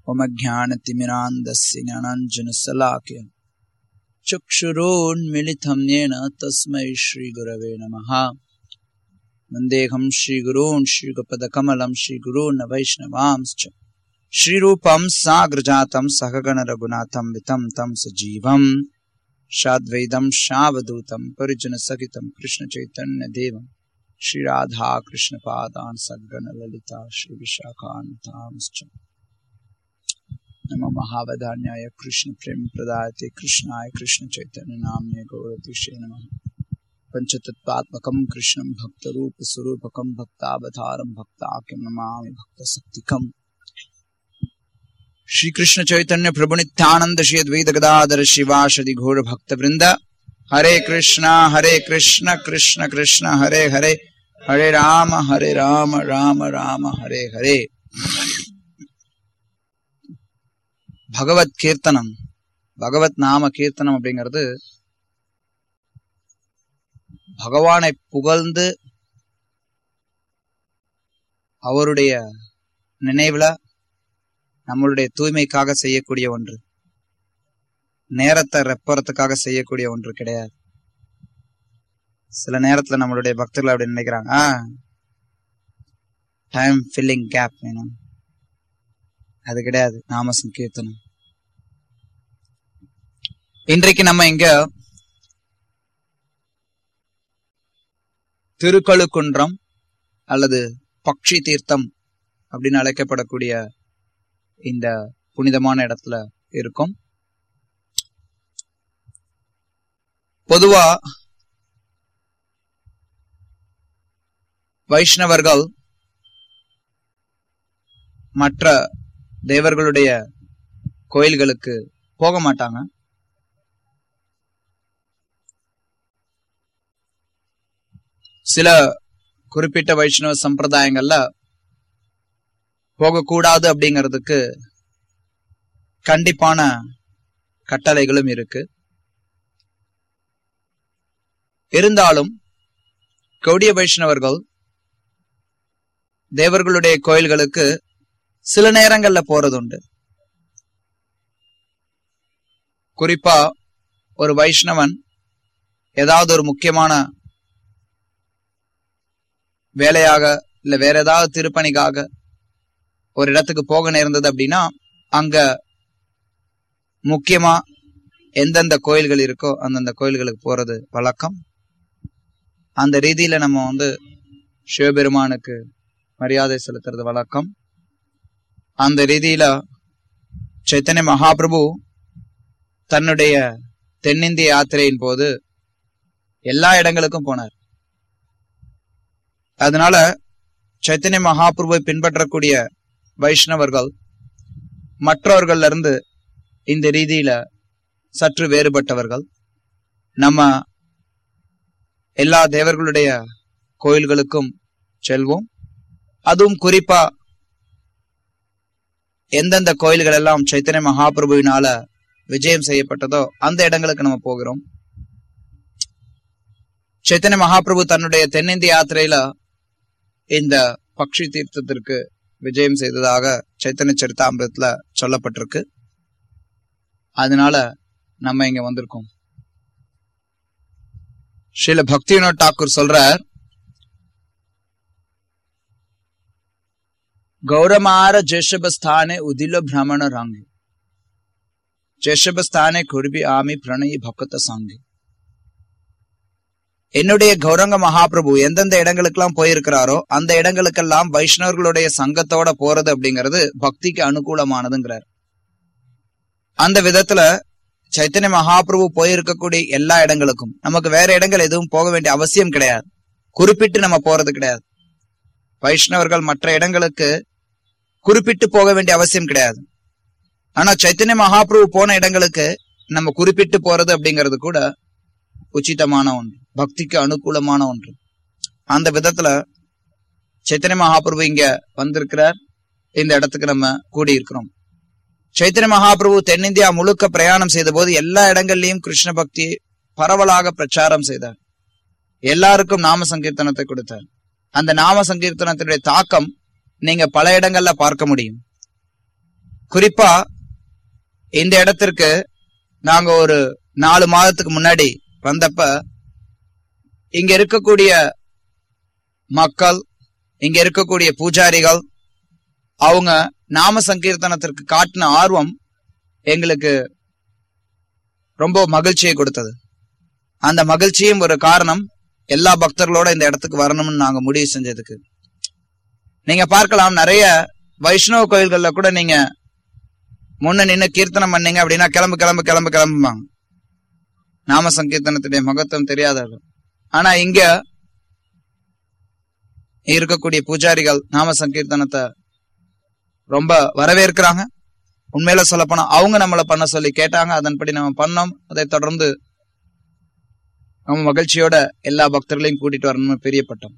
मम ज्ञानतिमिरान्दस्य ज्ञानाञ्जनशलाक्य चक्षुरोन्मिलितं येन तस्मै श्रीगुरवे नमः वन्देऽहं श्रीगुरून् श्रीगुपदकमलं श्रीगुरून् वैष्णवांश्च श्रीरूपं साग्रजातं सहगणरघुनाथं वितं तं सजीवम् शाद्वैदं शावदूतं परिजनसहितं कृष्णचैतन्यदेवं श्रीराधा कृष्णपादान् सद्गणललिता श्रीविशाखान्तांश्च नमो महावधान्याय कृष्ण प्रेम प्रदायते कृष्णाय कृष्ण चैतन्य नाम्ने गौरतिशे नमः पञ्चतत्त्वात्मकं कृष्णं भक्तरूपस्वरूपकं भक्तावतारं भक्ताख्यं नमामि भक्तशक्तिकम् श्री कृष्ण चैतन्य प्रभु नित्यानंद श्री अद्वैत गदाधर शिवाशदि घोर भक्त वृंद हरे कृष्णा हरे कृष्ण कृष्ण कृष्ण हरे हरे हरे राम हरे राम राम राम हरे हरे பகவத் கீர்த்தனம் பகவத் நாம கீர்த்தனம் அப்படிங்கிறது பகவானை புகழ்ந்து அவருடைய நினைவுல நம்மளுடைய தூய்மைக்காக செய்யக்கூடிய ஒன்று நேரத்தை ரெப்பறதுக்காக செய்யக்கூடிய ஒன்று கிடையாது சில நேரத்துல நம்மளுடைய பக்தர்கள் அப்படி நினைக்கிறாங்க டைம் ஃபில்லிங் கேப் வேணும் அது கிடையாது நாம சங்கீர்த்தனம் இன்றைக்கு நம்ம இங்க திருக்கழுக்குன்றம் அல்லது பக்ஷி தீர்த்தம் அப்படின்னு அழைக்கப்படக்கூடிய இந்த புனிதமான இடத்துல இருக்கும் பொதுவா வைஷ்ணவர்கள் மற்ற தேவர்களுடைய கோயில்களுக்கு போக மாட்டாங்க சில குறிப்பிட்ட வைஷ்ணவ சம்பிரதாயங்கள்ல போகக்கூடாது அப்படிங்கிறதுக்கு கண்டிப்பான கட்டளைகளும் இருக்கு இருந்தாலும் கௌடிய வைஷ்ணவர்கள் தேவர்களுடைய கோயில்களுக்கு சில நேரங்கள்ல போறது உண்டு குறிப்பா ஒரு வைஷ்ணவன் ஏதாவது ஒரு முக்கியமான வேலையாக இல்ல வேற ஏதாவது திருப்பணிக்காக ஒரு இடத்துக்கு போக நேர்ந்தது அப்படின்னா அங்க முக்கியமா எந்தெந்த கோயில்கள் இருக்கோ அந்தந்த கோயில்களுக்கு போறது வழக்கம் அந்த ரீதியில நம்ம வந்து சிவபெருமானுக்கு மரியாதை செலுத்துறது வழக்கம் அந்த ரீதியில சைத்தன்ய மகாபிரபு தன்னுடைய தென்னிந்திய யாத்திரையின் போது எல்லா இடங்களுக்கும் போனார் அதனால சைத்தன்ய மகாபிரபுவை பின்பற்றக்கூடிய வைஷ்ணவர்கள் மற்றவர்கள்ல இருந்து இந்த ரீதியில சற்று வேறுபட்டவர்கள் நம்ம எல்லா தேவர்களுடைய கோயில்களுக்கும் செல்வோம் அதுவும் குறிப்பா எந்தெந்த கோயில்கள் எல்லாம் சைத்தன்ய மகாபிரபுவினால விஜயம் செய்யப்பட்டதோ அந்த இடங்களுக்கு நம்ம போகிறோம் சைத்தன்ய மகாபிரபு தன்னுடைய தென்னிந்திய யாத்திரையில இந்த பக்ஷி தீர்த்தத்திற்கு விஜயம் செய்ததாக சைத்தன்ய சரித்தாமிரத்துல சொல்லப்பட்டிருக்கு அதனால நம்ம இங்க வந்திருக்கோம் ஸ்ரீல பக்தி வினோத் டாக்கூர் சொல்றார் गौरमार जैशब स्थाने उदिलो भ्रमण रंग जैशब स्थाने कुर्बी आमी प्रणयி பக்த சங்கி என்னுடைய கௌரங்க மகாபிரபு எந்தெந்த இடங்களுக்கெல்லாம் போயிருக்கிறாரோ அந்த இடங்களுக்கெல்லாம் வைஷ்ணவர்களுடைய சங்கத்தோட போறது அப்படிங்கிறது பக்திக்கு அனுகூலமானதுங்கிறார் அந்த விதத்துல சைத்தன்ய மகாபிரபு போயிருக்கக்கூடிய எல்லா இடங்களுக்கும் நமக்கு வேற இடங்கள் எதுவும் போக வேண்டிய அவசியம் கிடையாது குறிப்பிட்டு நம்ம போறது கிடையாது வைஷ்ணவர்கள் மற்ற இடங்களுக்கு குறிப்பிட்டு போக வேண்டிய அவசியம் கிடையாது ஆனா சைத்தன்ய மகாபிரபு போன இடங்களுக்கு நம்ம குறிப்பிட்டு போறது அப்படிங்கிறது கூட உச்சிதமான ஒன்று பக்திக்கு அனுகூலமான ஒன்று அந்த விதத்துல சைத்தன்ய மகாபிரபு இங்க வந்திருக்கிறார் இந்த இடத்துக்கு நம்ம கூடியிருக்கிறோம் சைத்தன்ய மகாபிரபு தென்னிந்தியா முழுக்க பிரயாணம் செய்த போது எல்லா இடங்கள்லயும் கிருஷ்ண பக்தி பரவலாக பிரச்சாரம் செய்தார் எல்லாருக்கும் நாம சங்கீர்த்தனத்தை கொடுத்தார் அந்த நாம சங்கீர்த்தனத்தினுடைய தாக்கம் நீங்க பல இடங்கள்ல பார்க்க முடியும் குறிப்பா இந்த இடத்திற்கு நாங்க ஒரு நாலு மாதத்துக்கு முன்னாடி வந்தப்ப இங்க இருக்கக்கூடிய மக்கள் இங்க இருக்கக்கூடிய பூஜாரிகள் அவங்க நாம சங்கீர்த்தனத்திற்கு காட்டின ஆர்வம் எங்களுக்கு ரொம்ப மகிழ்ச்சியை கொடுத்தது அந்த மகிழ்ச்சியும் ஒரு காரணம் எல்லா பக்தர்களோட இந்த இடத்துக்கு வரணும்னு நாங்க முடிவு செஞ்சதுக்கு நீங்க பார்க்கலாம் நிறைய வைஷ்ணவ கோயில்கள்ல கூட நீங்க முன்ன நின்னு கீர்த்தனம் பண்ணீங்க அப்படின்னா கிளம்பு கிளம்பு கிளம்பு கிளம்புவாங்க நாம சங்கீர்த்தனத்துடைய மகத்துவம் தெரியாதவர்கள் ஆனா இங்க இருக்கக்கூடிய பூஜாரிகள் நாம சங்கீர்த்தனத்தை ரொம்ப வரவேற்கிறாங்க உண்மையில சொல்ல போனா அவங்க நம்மள பண்ண சொல்லி கேட்டாங்க அதன்படி நம்ம பண்ணோம் அதை தொடர்ந்து நம்ம மகிழ்ச்சியோட எல்லா பக்தர்களையும் கூட்டிட்டு வரணும்னு பிரியப்பட்டோம்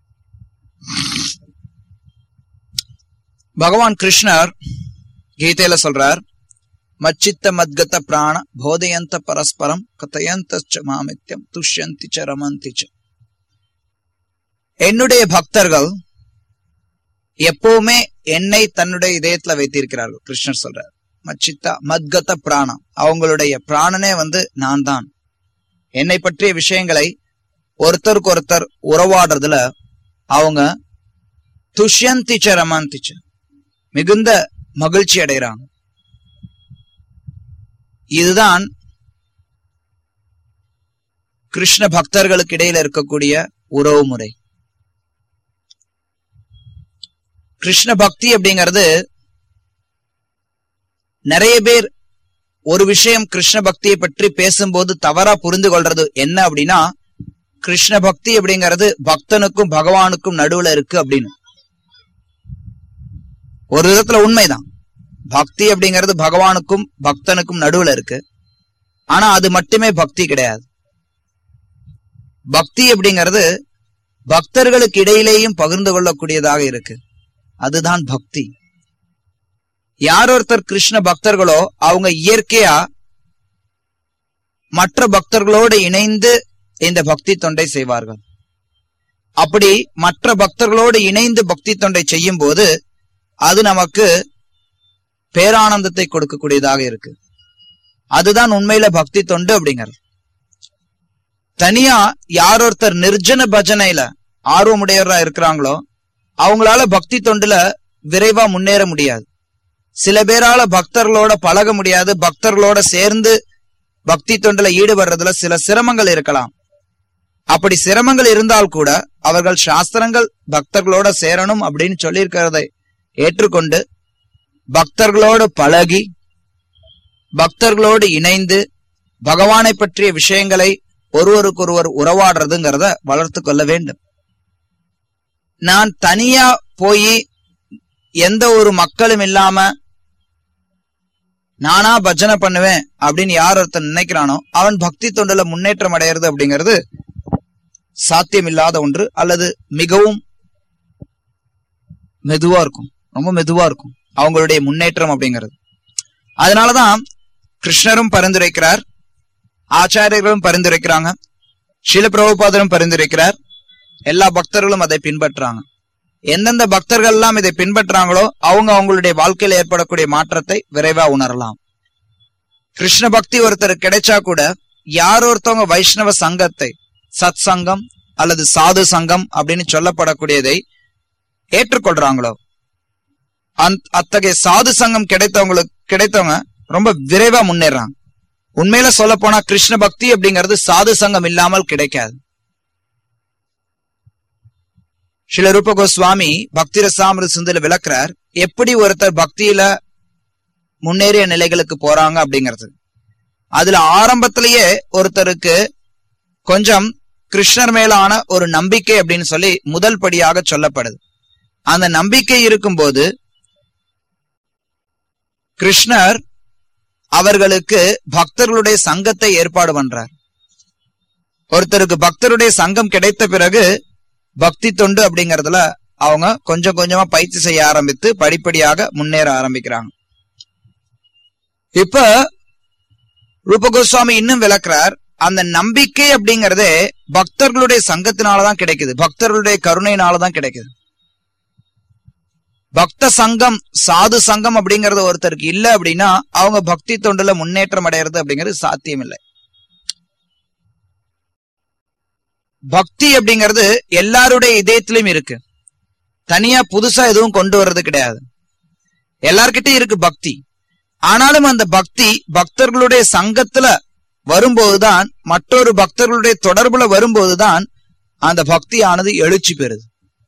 பகவான் கிருஷ்ணர் கீதையில சொல்றார் மச்சித்த மத்கத பிராண போதயந்த பரஸ்பரம் கதையந்த மாமித்யம் துஷ்யந்தி ச ரமந்தி ச என்னுடைய பக்தர்கள் எப்பவுமே என்னை தன்னுடைய இதயத்துல வைத்திருக்கிறார்கள் கிருஷ்ணர் சொல்றார் மச்சித்தா மத்கத பிராணம் அவங்களுடைய பிராணனே வந்து நான் தான் என்னை பற்றிய விஷயங்களை ஒருத்தருக்கு ஒருத்தர் உறவாடுறதுல அவங்க துஷ்யந்திச்ச ரமாந்திச்ச மிகுந்த மகிழ்ச்சி அடைகிறாங்க இதுதான் கிருஷ்ண பக்தர்களுக்கு இடையில இருக்கக்கூடிய உறவு முறை கிருஷ்ண பக்தி அப்படிங்கிறது நிறைய பேர் ஒரு விஷயம் கிருஷ்ண பக்தியை பற்றி பேசும்போது தவறா புரிந்து கொள்றது என்ன அப்படின்னா கிருஷ்ண பக்தி அப்படிங்கிறது பக்தனுக்கும் பகவானுக்கும் நடுவுல இருக்கு அப்படின்னு ஒரு விதத்துல உண்மைதான் பக்தி அப்படிங்கிறது பகவானுக்கும் பக்தனுக்கும் நடுவுல இருக்கு ஆனா அது மட்டுமே பக்தி கிடையாது பக்தி அப்படிங்கிறது பக்தர்களுக்கு இடையிலேயும் பகிர்ந்து கொள்ளக்கூடியதாக இருக்கு அதுதான் பக்தி யார் ஒருத்தர் கிருஷ்ண பக்தர்களோ அவங்க இயற்கையா மற்ற பக்தர்களோடு இணைந்து இந்த பக்தி தொண்டை செய்வார்கள் அப்படி மற்ற பக்தர்களோடு இணைந்து பக்தி தொண்டை செய்யும் போது அது நமக்கு பேரானந்தத்தை கொடுக்கக்கூடியதாக இருக்கு அதுதான் உண்மையில பக்தி தொண்டு அப்படிங்கிறது தனியா யார் ஒருத்தர் நிர்ஜன பஜனையில ஆர்வமுடையவரா இருக்கிறாங்களோ அவங்களால பக்தி தொண்டுல விரைவா முன்னேற முடியாது சில பேரால பக்தர்களோட பழக முடியாது பக்தர்களோட சேர்ந்து பக்தி தொண்டுல ஈடுபடுறதுல சில சிரமங்கள் இருக்கலாம் அப்படி சிரமங்கள் இருந்தால் கூட அவர்கள் சாஸ்திரங்கள் பக்தர்களோட சேரணும் அப்படின்னு சொல்லியிருக்கிறதை ஏற்றுக்கொண்டு பக்தர்களோடு பழகி பக்தர்களோடு இணைந்து பகவானை பற்றிய விஷயங்களை ஒருவருக்கொருவர் உறவாடுறதுங்கிறத வளர்த்து கொள்ள வேண்டும் நான் தனியா போய் எந்த ஒரு மக்களும் இல்லாம நானா பஜனை பண்ணுவேன் அப்படின்னு யார் ஒருத்தன் நினைக்கிறானோ அவன் பக்தி தொண்டுல முன்னேற்றம் அடையிறது அப்படிங்கிறது சாத்தியம் இல்லாத ஒன்று அல்லது மிகவும் மெதுவா இருக்கும் ரொம்ப மெதுவா இருக்கும் அவங்களுடைய முன்னேற்றம் அப்படிங்கிறது அதனாலதான் கிருஷ்ணரும் பரிந்துரைக்கிறார் ஆச்சாரியர்களும் பரிந்துரைக்கிறாங்க சில பிரபுபாதரும் பரிந்துரைக்கிறார் எல்லா பக்தர்களும் அதை பின்பற்றாங்க எந்தெந்த பக்தர்கள் எல்லாம் இதை பின்பற்றாங்களோ அவங்க அவங்களுடைய வாழ்க்கையில ஏற்படக்கூடிய மாற்றத்தை விரைவா உணரலாம் கிருஷ்ண பக்தி ஒருத்தர் கிடைச்சா கூட யார் ஒருத்தவங்க வைஷ்ணவ சங்கத்தை சத் சங்கம் அல்லது சாது சங்கம் அப்படின்னு சொல்லப்படக்கூடியதை ஏற்றுக்கொள்றாங்களோ அத்தகைய சாது சங்கம் கிடைத்தவங்களுக்கு கிடைத்தவங்க ரொம்ப விரைவா முன்னேறாங்க உண்மையில சொல்ல போனா கிருஷ்ண பக்தி அப்படிங்கிறது சாது சங்கம் இல்லாமல் கிடைக்காது சில ரூப கோஸ்வாமி பக்தி ரசாமிர சிந்தில விளக்குறார் எப்படி ஒருத்தர் பக்தியில முன்னேறிய நிலைகளுக்கு போறாங்க அப்படிங்கிறது அதுல ஆரம்பத்திலேயே ஒருத்தருக்கு கொஞ்சம் கிருஷ்ணர் மேலான ஒரு நம்பிக்கை அப்படின்னு சொல்லி முதல் படியாக சொல்லப்படுது அந்த நம்பிக்கை இருக்கும்போது கிருஷ்ணர் அவர்களுக்கு பக்தர்களுடைய சங்கத்தை ஏற்பாடு பண்றார் ஒருத்தருக்கு பக்தருடைய சங்கம் கிடைத்த பிறகு பக்தி தொண்டு அப்படிங்கறதுல அவங்க கொஞ்சம் கொஞ்சமா பயிற்சி செய்ய ஆரம்பித்து படிப்படியாக முன்னேற ஆரம்பிக்கிறாங்க இப்ப ரூப கோஸ்வாமி இன்னும் விளக்குறார் அந்த நம்பிக்கை அப்படிங்கறதே பக்தர்களுடைய சங்கத்தினாலதான் கிடைக்குது பக்தர்களுடைய கருணையினாலதான் கிடைக்குது பக்த சங்கம் சாது சங்கம் அப்படிங்கறது ஒருத்தருக்கு இல்ல அப்படின்னா அவங்க பக்தி தொண்டுல முன்னேற்றம் அடையிறது அப்படிங்கிறது சாத்தியம் இல்லை பக்தி அப்படிங்கிறது எல்லாருடைய இதயத்திலும் இருக்கு தனியா புதுசா எதுவும் கொண்டு வர்றது கிடையாது எல்லார்கிட்டயும் இருக்கு பக்தி ஆனாலும் அந்த பக்தி பக்தர்களுடைய சங்கத்துல வரும்போதுதான் மற்றொரு பக்தர்களுடைய தொடர்புல வரும்போதுதான் அந்த பக்தியானது எழுச்சி பெறுது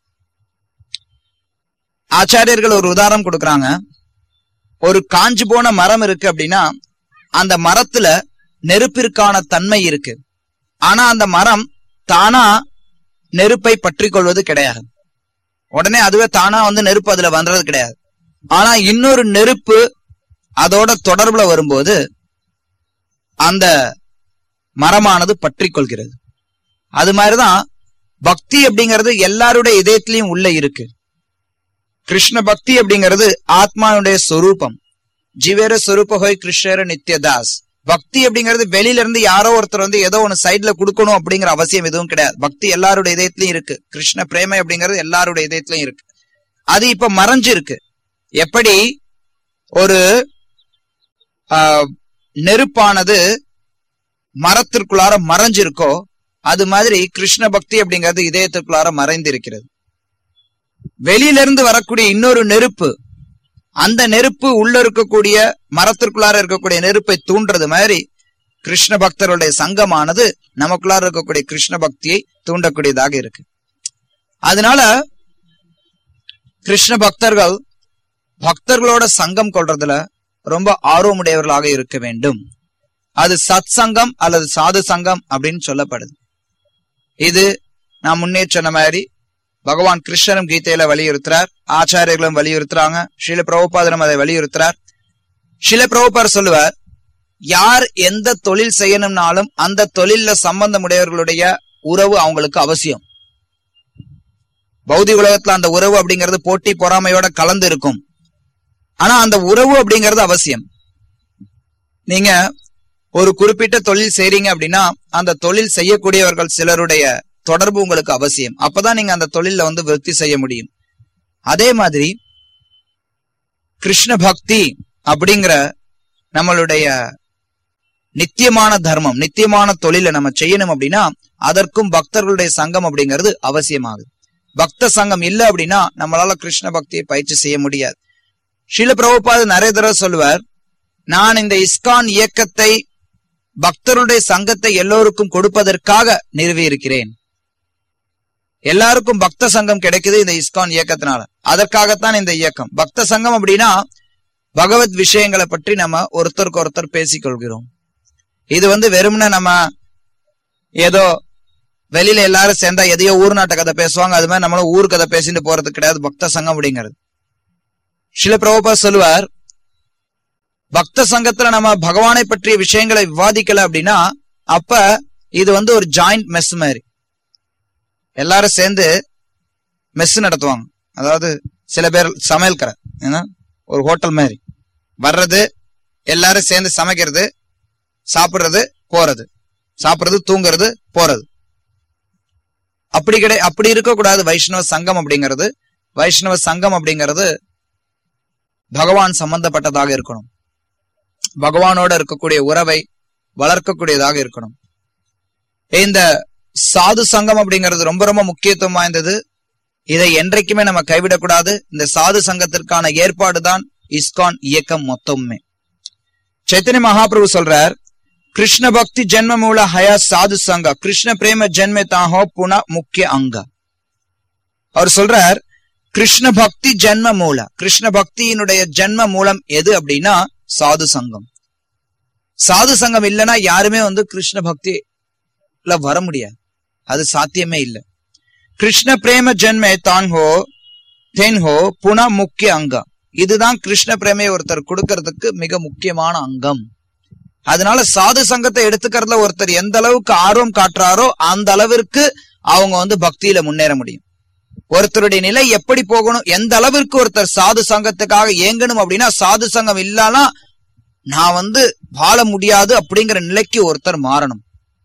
ஆச்சாரியர்கள் ஒரு உதாரணம் கொடுக்கறாங்க ஒரு காஞ்சு போன மரம் இருக்கு அப்படின்னா அந்த மரத்துல நெருப்பிற்கான தன்மை இருக்கு ஆனா அந்த மரம் தானா நெருப்பை பற்றி கொள்வது கிடையாது உடனே அதுவே தானா வந்து நெருப்பு அதுல வந்துறது கிடையாது ஆனா இன்னொரு நெருப்பு அதோட தொடர்புல வரும்போது அந்த மரமானது பற்றி கொள்கிறது அது மாதிரிதான் பக்தி அப்படிங்கிறது எல்லாருடைய இதயத்திலையும் உள்ள இருக்கு கிருஷ்ண பக்தி அப்படிங்கிறது ஆத்மாவுடைய சொரூபம் ஜீவேர சொரூப ஹோய் கிருஷ்ணர நித்யதாஸ் பக்தி அப்படிங்கிறது வெளியில இருந்து யாரோ ஒருத்தர் வந்து ஏதோ ஒன்னு சைட்ல கொடுக்கணும் அப்படிங்கிற அவசியம் எதுவும் கிடையாது பக்தி எல்லாருடைய இதயத்திலயும் இருக்கு கிருஷ்ண பிரேமை அப்படிங்கிறது எல்லாருடைய இதயத்திலயும் இருக்கு அது இப்ப மறைஞ்சு இருக்கு எப்படி ஒரு ஆஹ், நெருப்பானது மரத்திற்குள்ளார மறைஞ்சிருக்கோ அது மாதிரி கிருஷ்ண பக்தி அப்படிங்கிறது இதயத்திற்குள்ளார மறைந்திருக்கிறது வெளியில இருந்து வரக்கூடிய இன்னொரு நெருப்பு அந்த நெருப்பு உள்ள இருக்கக்கூடிய மரத்திற்குள்ளார இருக்கக்கூடிய நெருப்பை தூண்டுறது மாதிரி கிருஷ்ண பக்தருடைய சங்கமானது நமக்குள்ளார இருக்கக்கூடிய கிருஷ்ண பக்தியை தூண்டக்கூடியதாக இருக்கு அதனால கிருஷ்ண பக்தர்கள் பக்தர்களோட சங்கம் கொள்றதுல ரொம்ப ஆர்வமுடையவர்களாக இருக்க வேண்டும் அது சத் சங்கம் அல்லது சாது சங்கம் அப்படின்னு சொல்லப்படுது இது நான் முன்னே சொன்ன மாதிரி பகவான் கிருஷ்ணரும் கீதையில வலியுறுத்துறார் ஆச்சாரியர்களும் வலியுறுத்துறாங்க ஸ்ரீல பிரபுபாதரும் அதை வலியுறுத்துறார் ஸ்ரீல பிரபுபார் சொல்லுவார் யார் எந்த தொழில் செய்யணும்னாலும் அந்த தொழில்ல சம்பந்தமுடையவர்களுடைய உறவு அவங்களுக்கு அவசியம் பௌதிக உலகத்துல அந்த உறவு அப்படிங்கிறது போட்டி பொறாமையோட கலந்து இருக்கும் ஆனா அந்த உறவு அப்படிங்கிறது அவசியம் நீங்க ஒரு குறிப்பிட்ட தொழில் செய்றீங்க அப்படின்னா அந்த தொழில் செய்யக்கூடியவர்கள் சிலருடைய தொடர்பு உங்களுக்கு அவசியம் அப்பதான் நீங்க அந்த தொழில வந்து விருத்தி செய்ய முடியும் அதே மாதிரி கிருஷ்ண பக்தி அப்படிங்கிற நம்மளுடைய நித்தியமான தர்மம் நித்தியமான தொழிலை நம்ம செய்யணும் அப்படின்னா அதற்கும் பக்தர்களுடைய சங்கம் அப்படிங்கிறது அவசியமாகுது பக்த சங்கம் இல்ல அப்படின்னா நம்மளால கிருஷ்ண பக்தியை பயிற்சி செய்ய முடியாது ஸ்ரீல பிரபுபாது நிறைய தடவை சொல்லுவார் நான் இந்த இஸ்கான் இயக்கத்தை பக்தருடைய சங்கத்தை எல்லோருக்கும் கொடுப்பதற்காக நிறுவி இருக்கிறேன் எல்லாருக்கும் பக்த சங்கம் கிடைக்குது இந்த இஸ்கான் இயக்கத்தினால அதற்காகத்தான் இந்த இயக்கம் பக்த சங்கம் அப்படின்னா பகவத் விஷயங்களை பற்றி நம்ம ஒருத்தருக்கு ஒருத்தர் பேசிக்கொள்கிறோம் இது வந்து வெறும்னே நம்ம ஏதோ வெளியில எல்லாரும் சேர்ந்தா எதையோ ஊர் நாட்டு கதை பேசுவாங்க அது மாதிரி நம்மளும் ஊர் கதை பேசிட்டு போறது கிடையாது பக்த சங்கம் அப்படிங்கிறது சில பிரபுபா சொல்லுவார் பக்த சங்கத்துல நம்ம பகவானை பற்றிய விஷயங்களை விவாதிக்கல அப்படின்னா அப்ப இது வந்து ஒரு ஜாயிண்ட் மெஸ் மாதிரி எல்லாரும் சேர்ந்து மெஸ் நடத்துவாங்க அதாவது சில பேர் சமையல்கரை ஏன்னா ஒரு ஹோட்டல் மாதிரி வர்றது எல்லாரும் சேர்ந்து சமைக்கிறது சாப்பிடுறது போறது சாப்பிடுறது தூங்குறது போறது அப்படி கிடை அப்படி இருக்கக்கூடாது வைஷ்ணவ சங்கம் அப்படிங்கிறது வைஷ்ணவ சங்கம் அப்படிங்கிறது பகவான் சம்பந்தப்பட்டதாக இருக்கணும் பகவானோட இருக்கக்கூடிய உறவை வளர்க்கக்கூடியதாக இருக்கணும் இந்த சாது சங்கம் அப்படிங்கிறது ரொம்ப ரொம்ப முக்கியத்துவம் வாய்ந்தது இதை என்றைக்குமே நம்ம கைவிடக்கூடாது இந்த சாது சங்கத்திற்கான ஏற்பாடுதான் இஸ்கான் இயக்கம் மொத்தமுமே சைத்தன்ய மகாபிரபு சொல்றார் கிருஷ்ண பக்தி ஜென்ம மூல ஹயா சாது சங்க கிருஷ்ண பிரேம ஜென்மே தாஹோ புன முக்கிய அங்க அவர் சொல்றார் கிருஷ்ண பக்தி ஜென்ம மூல கிருஷ்ண பக்தியினுடைய ஜென்ம மூலம் எது அப்படின்னா சாது சங்கம் சாது சங்கம் இல்லைன்னா யாருமே வந்து கிருஷ்ண பக்தில வர முடியாது அது சாத்தியமே இல்லை கிருஷ்ண பிரேம ஜென்மே தான் ஹோ தென் ஹோ புன முக்கிய அங்கம் இதுதான் கிருஷ்ண பிரேமையை ஒருத்தர் கொடுக்கறதுக்கு மிக முக்கியமான அங்கம் அதனால சாது சங்கத்தை எடுத்துக்கிறதுல ஒருத்தர் எந்த அளவுக்கு ஆர்வம் காட்டுறாரோ அந்த அளவிற்கு அவங்க வந்து பக்தியில முன்னேற முடியும் ஒருத்தருடைய நிலை எப்படி போகணும் எந்த அளவிற்கு ஒருத்தர் சாது சங்கத்துக்காக ஏங்கணும் அப்படின்னா சாது சங்கம் இல்லானா நான் வந்து வாழ முடியாது அப்படிங்கிற நிலைக்கு ஒருத்தர் மாறணும்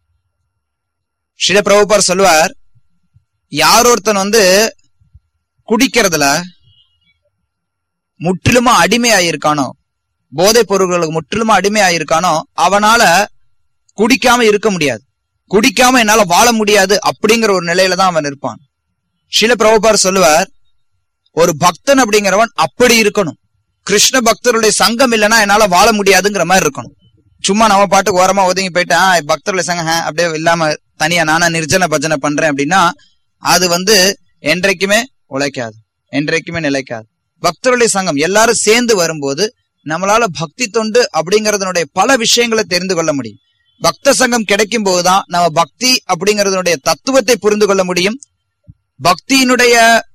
ஸ்ரீல பிரபுபார் சொல்லுவார் யார் ஒருத்தன் வந்து குடிக்கிறதுல முற்றிலுமா அடிமையாயிருக்கானோ போதைப் பொருட்களுக்கு முற்றிலுமா அடிமையாயிருக்கானோ அவனால குடிக்காம இருக்க முடியாது குடிக்காம என்னால வாழ முடியாது அப்படிங்கிற ஒரு நிலையில தான் அவன் இருப்பான் சில பிரபுபார் சொல்லுவார் ஒரு பக்தன் அப்படிங்கிறவன் அப்படி இருக்கணும் கிருஷ்ண பக்தருடைய சங்கம் இல்லைன்னா என்னால வாழ முடியாதுங்கிற மாதிரி இருக்கணும் சும்மா நம்ம பாட்டுக்கு ஓரமா ஒதுங்கி போயிட்டா பக்தருடைய சங்கம் ஹே, அப்படியே இல்லாம தனியா நானா நிர்ஜன பஜனை பண்றேன் அப்படின்னா அது வந்து என்றைக்குமே உழைக்காது என்றைக்குமே நிலைக்காது பக்தருடைய சங்கம் எல்லாரும் சேர்ந்து வரும்போது நம்மளால பக்தி தொண்டு அப்படிங்கறதனுடைய பல விஷயங்களை தெரிந்து கொள்ள முடியும் பக்த சங்கம் கிடைக்கும் போதுதான் நம்ம பக்தி அப்படிங்கறதனுடைய தத்துவத்தை புரிந்து கொள்ள முடியும் பக்தியினுடைய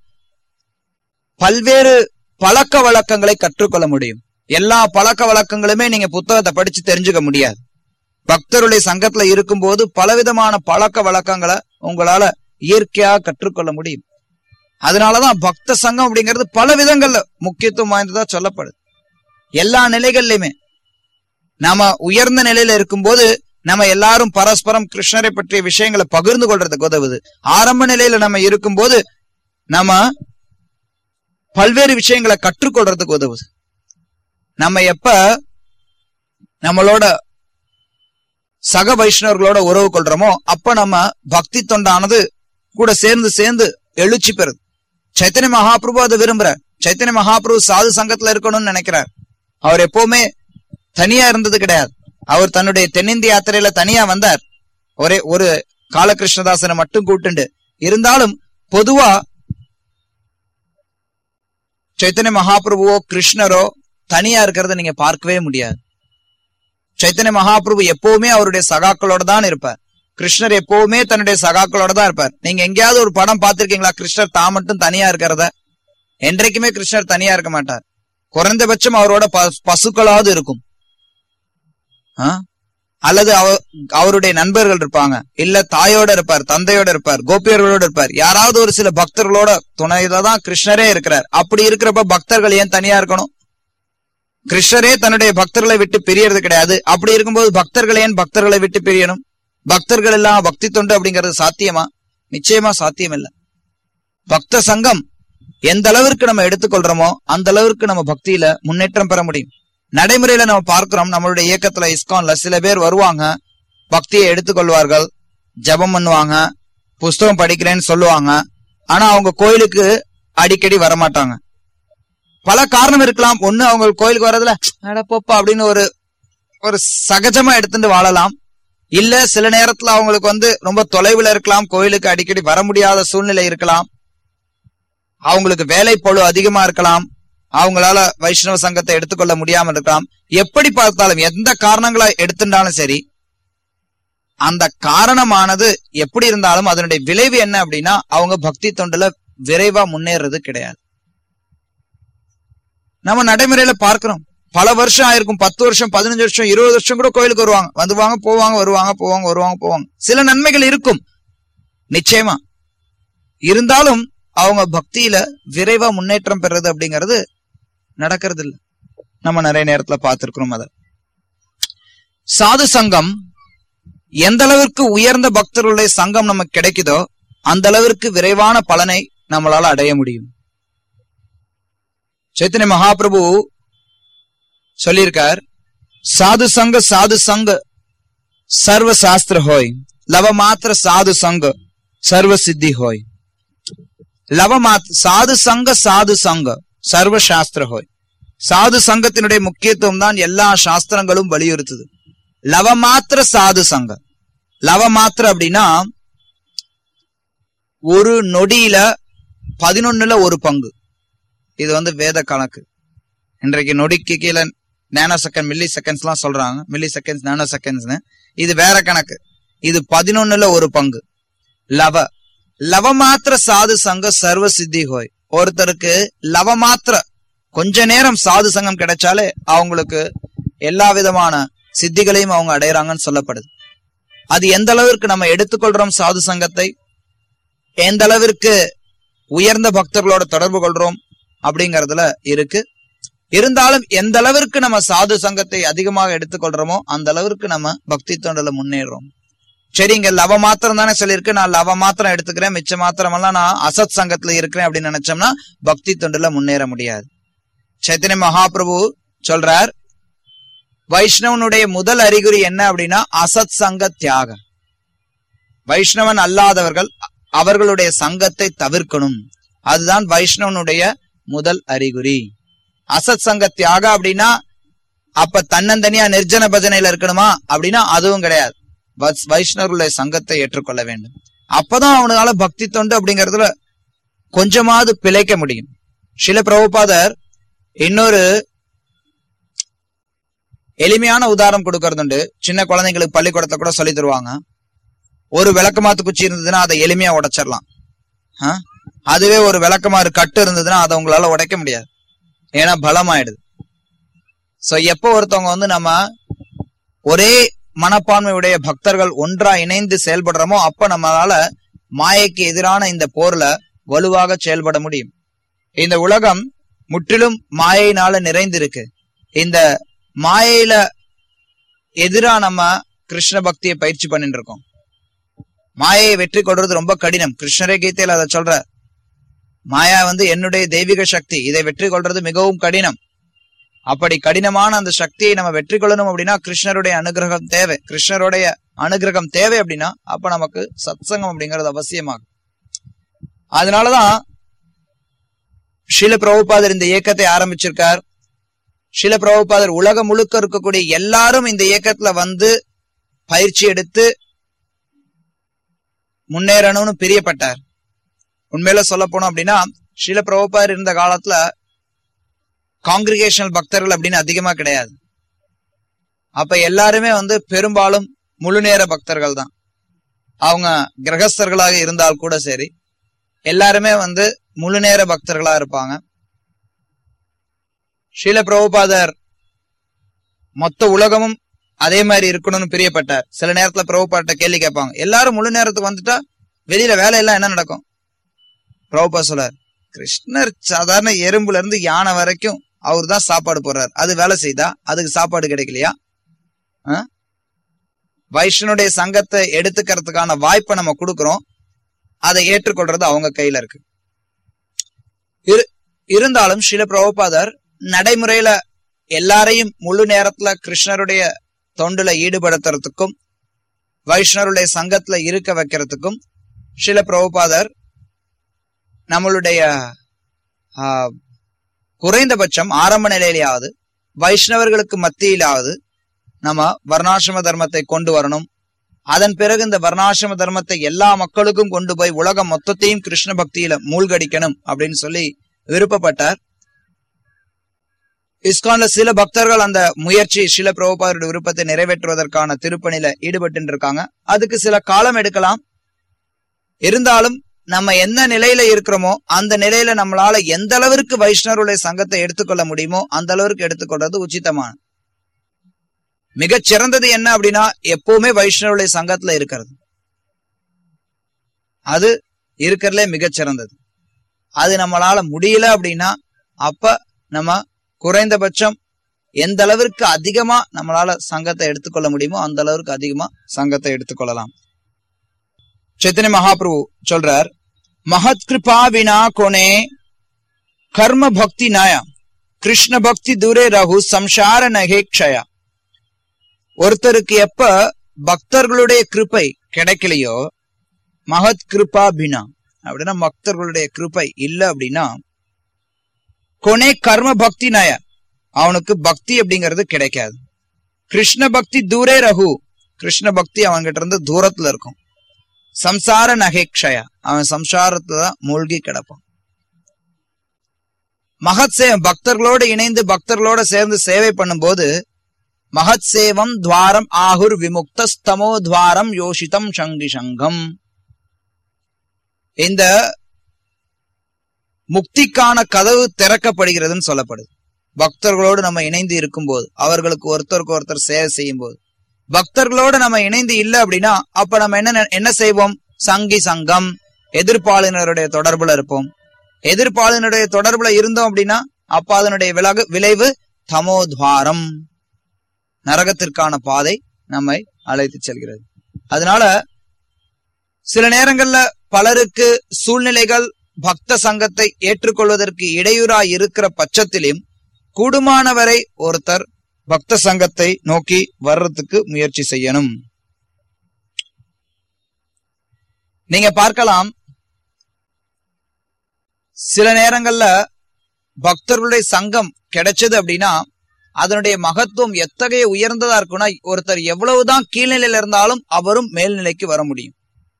பல்வேறு பழக்க வழக்கங்களை கற்றுக்கொள்ள முடியும் எல்லா பழக்க வழக்கங்களுமே நீங்க புத்தகத்தை படிச்சு தெரிஞ்சுக்க முடியாது பக்தருடைய சங்கத்துல இருக்கும்போது பலவிதமான பழக்க வழக்கங்களை உங்களால இயற்கையா கற்றுக்கொள்ள முடியும் அதனாலதான் பக்த சங்கம் அப்படிங்கிறது பல விதங்கள்ல முக்கியத்துவம் வாய்ந்ததா சொல்லப்படுது எல்லா நிலைகள்லயுமே நாம உயர்ந்த நிலையில இருக்கும்போது நம்ம எல்லாரும் பரஸ்பரம் கிருஷ்ணரை பற்றிய விஷயங்களை பகிர்ந்து கொள்றதுக்கு உதவுது ஆரம்ப நிலையில நம்ம இருக்கும்போது நம்ம பல்வேறு விஷயங்களை கற்றுக்கொள்றதுக்கு உதவுது நம்ம எப்ப நம்மளோட சக வைஷ்ணவர்களோட உறவு கொள்றோமோ அப்ப நம்ம பக்தி தொண்டானது கூட சேர்ந்து சேர்ந்து எழுச்சி பெறுது சைத்தன்ய மகாபிரபு அதை விரும்புறார் சைத்தன்ய மகாபிரபு சாது சங்கத்துல இருக்கணும்னு நினைக்கிறார் அவர் எப்பவுமே தனியா இருந்தது கிடையாது அவர் தன்னுடைய தென்னிந்திய யாத்திரையில தனியா வந்தார் ஒரே ஒரு காலகிருஷ்ணதாசனை மட்டும் கூட்டுண்டு இருந்தாலும் பொதுவா சைத்தன்ய மகாபிரபுவோ கிருஷ்ணரோ தனியா இருக்கிறத நீங்க பார்க்கவே முடியாது சைத்தன்ய மகாபிரபு எப்பவுமே அவருடைய சகாக்களோட தான் இருப்பார் கிருஷ்ணர் எப்பவுமே தன்னுடைய சகாக்களோட தான் இருப்பார் நீங்க எங்கேயாவது ஒரு படம் பார்த்திருக்கீங்களா கிருஷ்ணர் தான் மட்டும் தனியா இருக்கிறத என்றைக்குமே கிருஷ்ணர் தனியா இருக்க மாட்டார் குறைந்தபட்சம் அவரோட ப- பசுக்களாவது இருக்கும் ஆ? அல்லது அவ- அவருடைய நண்பர்கள் இருப்பாங்க இல்ல தாயோட இருப்பார் தந்தையோட இருப்பார் கோபியர்களோட இருப்பார் யாராவது ஒரு சில பக்தர்களோட துணையில தான் கிருஷ்ணரே இருக்கிறார் அப்படி இருக்கிறப்ப பக்தர்கள் ஏன் தனியா இருக்கணும் கிருஷ்ணரே தன்னுடைய பக்தர்களை விட்டு பிரியறது கிடையாது அப்படி இருக்கும்போது பக்தர்கள் ஏன் பக்தர்களை விட்டு பிரியணும் பக்தர்கள் எல்லாம் பக்தி தொண்டு அப்படிங்கிறது சாத்தியமா நிச்சயமா சாத்தியம் இல்ல பக்த சங்கம் எந்த அளவிற்கு நம்ம எடுத்துக்கொள்றோமோ அந்த அளவிற்கு நம்ம பக்தியில முன்னேற்றம் பெற முடியும் நடைமுறையில நம்ம பார்க்கிறோம் நம்மளுடைய இயக்கத்துல இஸ்கான்ல சில பேர் வருவாங்க பக்தியை எடுத்துக்கொள்வார்கள் ஜெபம் பண்ணுவாங்க புஸ்தகம் படிக்கிறேன்னு சொல்லுவாங்க ஆனா அவங்க கோயிலுக்கு அடிக்கடி வரமாட்டாங்க பல காரணம் இருக்கலாம் ஒண்ணு அவங்க கோயிலுக்கு வர்றதுல அட போப்பா அப்படின்னு ஒரு ஒரு சகஜமா எடுத்துட்டு வாழலாம் இல்ல சில நேரத்துல அவங்களுக்கு வந்து ரொம்ப தொலைவுல இருக்கலாம் கோயிலுக்கு அடிக்கடி வர முடியாத சூழ்நிலை இருக்கலாம் அவங்களுக்கு வேலை பளு அதிகமா இருக்கலாம் அவங்களால வைஷ்ணவ சங்கத்தை எடுத்துக்கொள்ள முடியாம இருக்கலாம் எப்படி பார்த்தாலும் எந்த காரணங்களா எடுத்துட்டாலும் சரி அந்த காரணமானது எப்படி இருந்தாலும் அதனுடைய விளைவு என்ன அப்படின்னா அவங்க பக்தி தொண்டுல விரைவா முன்னேறது கிடையாது நம்ம நடைமுறையில பார்க்கிறோம் பல வருஷம் ஆயிருக்கும் பத்து வருஷம் பதினஞ்சு வருஷம் இருபது வருஷம் கூட கோயிலுக்கு வருவாங்க வந்துவாங்க போவாங்க வருவாங்க போவாங்க வருவாங்க போவாங்க சில நன்மைகள் இருக்கும் நிச்சயமா இருந்தாலும் அவங்க பக்தியில விரைவா முன்னேற்றம் பெறுறது அப்படிங்கிறது நடக்கிறது இல்ல நம்ம நிறைய நேரத்துல பார்த்திருக்கிறோம் அத சாது சங்கம் எந்த அளவிற்கு உயர்ந்த பக்தர்களுடைய சங்கம் நமக்கு கிடைக்குதோ அந்த அளவிற்கு விரைவான பலனை நம்மளால அடைய முடியும் சைத்தன்ய மகாபிரபு சொல்லியிருக்கார் சாது சங்க சாது சங்க சர்வ சாஸ்திர ஹோய் லவ மாத்திர சாது சங்க சர்வ சித்தி ஹோய் லவ மாத் சாது சங்க சாது சங்க சர்வ சாஸ்திர ஹோய் சாது சங்கத்தினுடைய முக்கியத்துவம் தான் எல்லா சாஸ்திரங்களும் வலியுறுத்துது லவ மாத்திர சாது சங்க லவ மாத்திர அப்படின்னா ஒரு நொடியில பதினொன்னுல ஒரு பங்கு இது வந்து வேத கணக்கு இன்றைக்கு நொடிக்கு கீழே நேனோ செகண்ட் மில்லி செகண்ட்ஸ் எல்லாம் சொல்றாங்க மில்லி செகண்ட்ஸ் நேனோ செகண்ட்ஸ்னு இது வேற கணக்கு இது பதினொன்னுல ஒரு பங்கு லவ லவ மாத்திர சாது சங்க சர்வ சித்தி ஹோய் ஒருத்தருக்கு லவ மாத்திர கொஞ்ச நேரம் சாது சங்கம் கிடைச்சாலே அவங்களுக்கு எல்லா விதமான சித்திகளையும் அவங்க அடையறாங்கன்னு சொல்லப்படுது அது எந்த அளவிற்கு நம்ம எடுத்துக்கொள்றோம் சாது சங்கத்தை எந்த அளவிற்கு உயர்ந்த பக்தர்களோட தொடர்பு கொள்றோம் அப்படிங்கறதுல இருக்கு இருந்தாலும் எந்த அளவிற்கு நம்ம சாது சங்கத்தை அதிகமாக எடுத்துக்கொள்றோமோ அந்த அளவிற்கு நம்ம பக்தி தொண்டல முன்னேறோம் சரி இங்க லவ மாத்திரம் தானே சொல்லியிருக்கு நான் லவ மாத்திரம் எடுத்துக்கிறேன் மிச்ச மாத்திரம் எல்லாம் நான் அசத் சங்கத்துல இருக்கிறேன் அப்படின்னு நினைச்சோம்னா பக்தி தொண்டுல முன்னேற முடியாது சைத்தன்ய மகாபிரபு சொல்றார் வைஷ்ணவனுடைய முதல் அறிகுறி என்ன அப்படின்னா அசத் சங்க தியாகம் வைஷ்ணவன் அல்லாதவர்கள் அவர்களுடைய சங்கத்தை தவிர்க்கணும் அதுதான் வைஷ்ணவனுடைய முதல் அறிகுறி அசத் சங்க தியாக அப்படின்னா அப்ப தன்னந்தனியா நிர்ஜன பஜனையில இருக்கணுமா அப்படின்னா அதுவும் கிடையாது வஸ்- வைஷ்ணவர்களுடைய சங்கத்தை ஏற்றுக்கொள்ள வேண்டும் அப்பதான் அவனால பக்தி தொண்டு அப்படிங்கறதுல கொஞ்சமாவது பிழைக்க முடியும் சில பிரபுபாதர் இன்னொரு எளிமையான உதாரணம் கொடுக்கறதுண்டு சின்ன குழந்தைங்களுக்கு பள்ளிக்கூடத்துல கூட சொல்லி தருவாங்க ஒரு விளக்கமாத்து குச்சி இருந்ததுன்னா அதை எளிமையா உடைச்சிடலாம் ஆ? அதுவே ஒரு விளக்கமாறு கட்டு இருந்ததுன்னா அதை உங்களால உடைக்க முடியாது ஏன்னா பலமாயிடுது சோ எப்போ ஒருத்தவங்க வந்து நம்ம ஒரே மனப்பான்மையுடைய பக்தர்கள் ஒன்றா இணைந்து செயல்படுறோமோ அப்ப நம்மளால மாயைக்கு எதிரான இந்த போர்ல வலுவாக செயல்பட முடியும் இந்த உலகம் முற்றிலும் மாயையினால நிறைந்திருக்கு இந்த மாயையில எதிரா நம்ம கிருஷ்ண பக்தியை பயிற்சி பண்ணிட்டு இருக்கோம் மாயையை வெற்றி கொள்றது ரொம்ப கடினம் கிருஷ்ணரே கீதையில அதை சொல்ற மாயா வந்து என்னுடைய தெய்வீக சக்தி இதை வெற்றி கொள்றது மிகவும் கடினம் அப்படி கடினமான அந்த சக்தியை நம்ம வெற்றி கொள்ளணும் அப்படின்னா கிருஷ்ணருடைய அனுகிரகம் தேவை கிருஷ்ணருடைய அனுகிரகம் தேவை அப்படின்னா அப்ப நமக்கு சத்சங்கம் அப்படிங்கிறது அவசியமாகும் அதனாலதான் ஷில பிரபுபாதர் இந்த இயக்கத்தை ஆரம்பிச்சிருக்கார் ஷில பிரபுபாதர் உலகம் முழுக்க இருக்கக்கூடிய எல்லாரும் இந்த இயக்கத்துல வந்து பயிற்சி எடுத்து முன்னேறணும்னு பிரியப்பட்டார் உண்மையில சொல்ல போனோம் அப்படின்னா ஷில பிரபுபாதர் இருந்த காலத்துல காங்கிரிகேஷனல் பக்தர்கள் அப்படின்னு அதிகமா கிடையாது அப்ப எல்லாருமே வந்து பெரும்பாலும் முழு நேர பக்தர்கள் தான் அவங்க கிரகஸ்தர்களாக இருந்தால் கூட சரி எல்லாருமே வந்து முழு நேர பக்தர்களா இருப்பாங்க ஷீல பிரபுபாதர் மொத்த உலகமும் அதே மாதிரி இருக்கணும்னு பிரியப்பட்டார் சில நேரத்துல பிரபுபாட்ட கேள்வி கேட்பாங்க எல்லாரும் முழு நேரத்துக்கு வந்துட்டா வெளியில வேலையெல்லாம் என்ன நடக்கும் பிரபுபா சொல்றார் கிருஷ்ணர் சாதாரண எறும்புல இருந்து யானை வரைக்கும் அவர் தான் சாப்பாடு போடுறார் அது வேலை செய்தா அதுக்கு சாப்பாடு கிடைக்கலையா ஆ? வைஷ்ணனுடைய சங்கத்தை எடுத்துக்கிறதுக்கான வாய்ப்பை நம்ம கொடுக்கிறோம் அதை ஏற்றுக்கொள்றது அவங்க கையில இருக்கு இரு- இருந்தாலும் சில பிரபுபாதர் நடைமுறையில எல்லாரையும் முழு நேரத்துல கிருஷ்ணருடைய தொண்டுல ஈடுபடுத்துறதுக்கும் வைஷ்ணருடைய சங்கத்துல இருக்க வைக்கிறதுக்கும் சில பிரபுபாதர் நம்மளுடைய ஆ, குறைந்தபட்சம் ஆரம்ப நிலையிலாவது வைஷ்ணவர்களுக்கு மத்தியிலாவது நம்ம வர்ணாசிரம தர்மத்தை கொண்டு வரணும் அதன் பிறகு இந்த வர்ணாசிரம தர்மத்தை எல்லா மக்களுக்கும் கொண்டு போய் உலகம் மொத்தத்தையும் கிருஷ்ண பக்தியில மூழ்கடிக்கணும் அப்படின்னு சொல்லி விருப்பப்பட்டார் இஸ்கான்ல சில பக்தர்கள் அந்த முயற்சி சில பிரபுபாதருடைய விருப்பத்தை நிறைவேற்றுவதற்கான திருப்பணியில ஈடுபட்டு இருக்காங்க அதுக்கு சில காலம் எடுக்கலாம் இருந்தாலும் நம்ம என்ன நிலையில இருக்கிறோமோ அந்த நிலையில நம்மளால எந்த அளவிற்கு வைஷ்ணவருடைய சங்கத்தை எடுத்துக்கொள்ள முடியுமோ அந்த அளவிற்கு எடுத்துக்கொள்றது உச்சிதமான மிகச் சிறந்தது என்ன அப்படின்னா எப்பவுமே வைஷ்ணவருடைய சங்கத்துல இருக்கிறது அது இருக்கிறதுலே மிகச் சிறந்தது அது நம்மளால முடியல அப்படின்னா அப்ப நம்ம குறைந்தபட்சம் எந்த அளவிற்கு அதிகமா நம்மளால சங்கத்தை எடுத்துக்கொள்ள முடியுமோ அந்த அளவிற்கு அதிகமா சங்கத்தை எடுத்துக்கொள்ளலாம் சைத்தன்ய மகாபிரபு சொல்றார் மகத் கிருபா வினா கொனே கர்ம பக்தி நய கிருஷ்ண பக்தி தூரே ரகு சம்சார நகே க்ஷயா ஒருத்தருக்கு எப்ப பக்தர்களுடைய கிருபை கிடைக்கலையோ மகத் கிருபா பினா அப்படின்னா பக்தர்களுடைய கிருபை இல்ல அப்படின்னா கொனே கர்ம பக்தி நய அவனுக்கு பக்தி அப்படிங்கிறது கிடைக்காது கிருஷ்ண பக்தி தூரே ரகு கிருஷ்ண பக்தி அவன்கிட்ட இருந்து தூரத்துல இருக்கும் சம்சார நகைக்ஷயா அவன் சம்சாரத்துல தான் மூழ்கி கிடப்பான் மகத் சே பக்தர்களோடு இணைந்து பக்தர்களோட சேர்ந்து சேவை பண்ணும்போது மகத் சேவம் துவாரம் ஆகுர் விமுக்த ஸ்தமோ துவாரம் யோசிதம் சங்கி சங்கம் இந்த முக்திக்கான கதவு திறக்கப்படுகிறதுன்னு சொல்லப்படுது பக்தர்களோடு நம்ம இணைந்து இருக்கும்போது அவர்களுக்கு ஒருத்தருக்கு ஒருத்தர் சேவை செய்யும் போது பக்தர்களோடு நம்ம இணைந்து இல்ல அப்படின்னா அப்ப நம்ம என்ன நெ- என்ன செய்வோம் சங்கி சங்கம் எதிர்ப்பாளினருடைய தொடர்புல இருப்போம் எதிர்ப்பாளினருடைய தொடர்புல இருந்தோம் அப்படின்னா அப்ப அதனுடைய விலகு விளைவு தமோத்வாரம் நரகத்திற்கான பாதை நம்மை அழைத்து செல்கிறது அதனால சில நேரங்கள்ல பலருக்கு சூழ்நிலைகள் பக்த சங்கத்தை ஏற்றுக்கொள்வதற்கு இடையூறா இருக்கிற பட்சத்திலும் கூடுமானவரை ஒருத்தர் பக்த சங்கத்தை நோக்கி வர்றதுக்கு முயற்சி செய்யணும் நீங்க பார்க்கலாம் சில நேரங்கள்ல பக்தர்களுடைய சங்கம் கிடைச்சது அப்படின்னா அதனுடைய மகத்துவம் எத்தகைய உயர்ந்ததா இருக்கும்னா ஒருத்தர் எவ்வளவுதான் கீழ்நிலையில இருந்தாலும் அவரும் மேல்நிலைக்கு வர முடியும்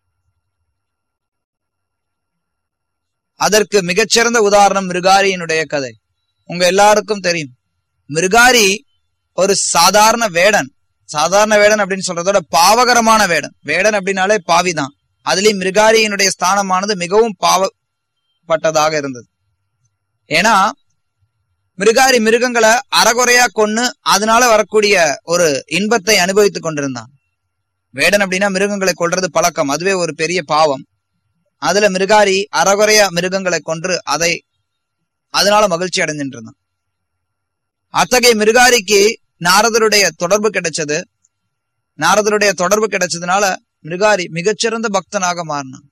அதற்கு மிகச்சிறந்த உதாரணம் மிருகாரியினுடைய கதை உங்க எல்லாருக்கும் தெரியும் மிருகாரி ஒரு சாதாரண வேடன் சாதாரண வேடன் அப்படின்னு சொல்றதோட பாவகரமான வேடன் வேடன் அப்படின்னாலே பாவிதான் அதுலயும் மிருகாரியினுடைய ஸ்தானமானது மிகவும் பாவப்பட்டதாக இருந்தது ஏன்னா மிருகாரி மிருகங்களை அறகுறையா கொன்னு அதனால வரக்கூடிய ஒரு இன்பத்தை அனுபவித்துக் கொண்டிருந்தான் வேடன் அப்படின்னா மிருகங்களை கொல்றது பழக்கம் அதுவே ஒரு பெரிய பாவம் அதுல மிருகாரி அறகுறையா மிருகங்களை கொன்று அதை அதனால மகிழ்ச்சி அடைஞ்சிட்டு இருந்தான் அத்தகைய மிருகாரிக்கு நாரதருடைய தொடர்பு கிடைச்சது நாரதருடைய தொடர்பு கிடைச்சதுனால மிருகாரி மிகச்சிறந்த பக்தனாக மாறினான்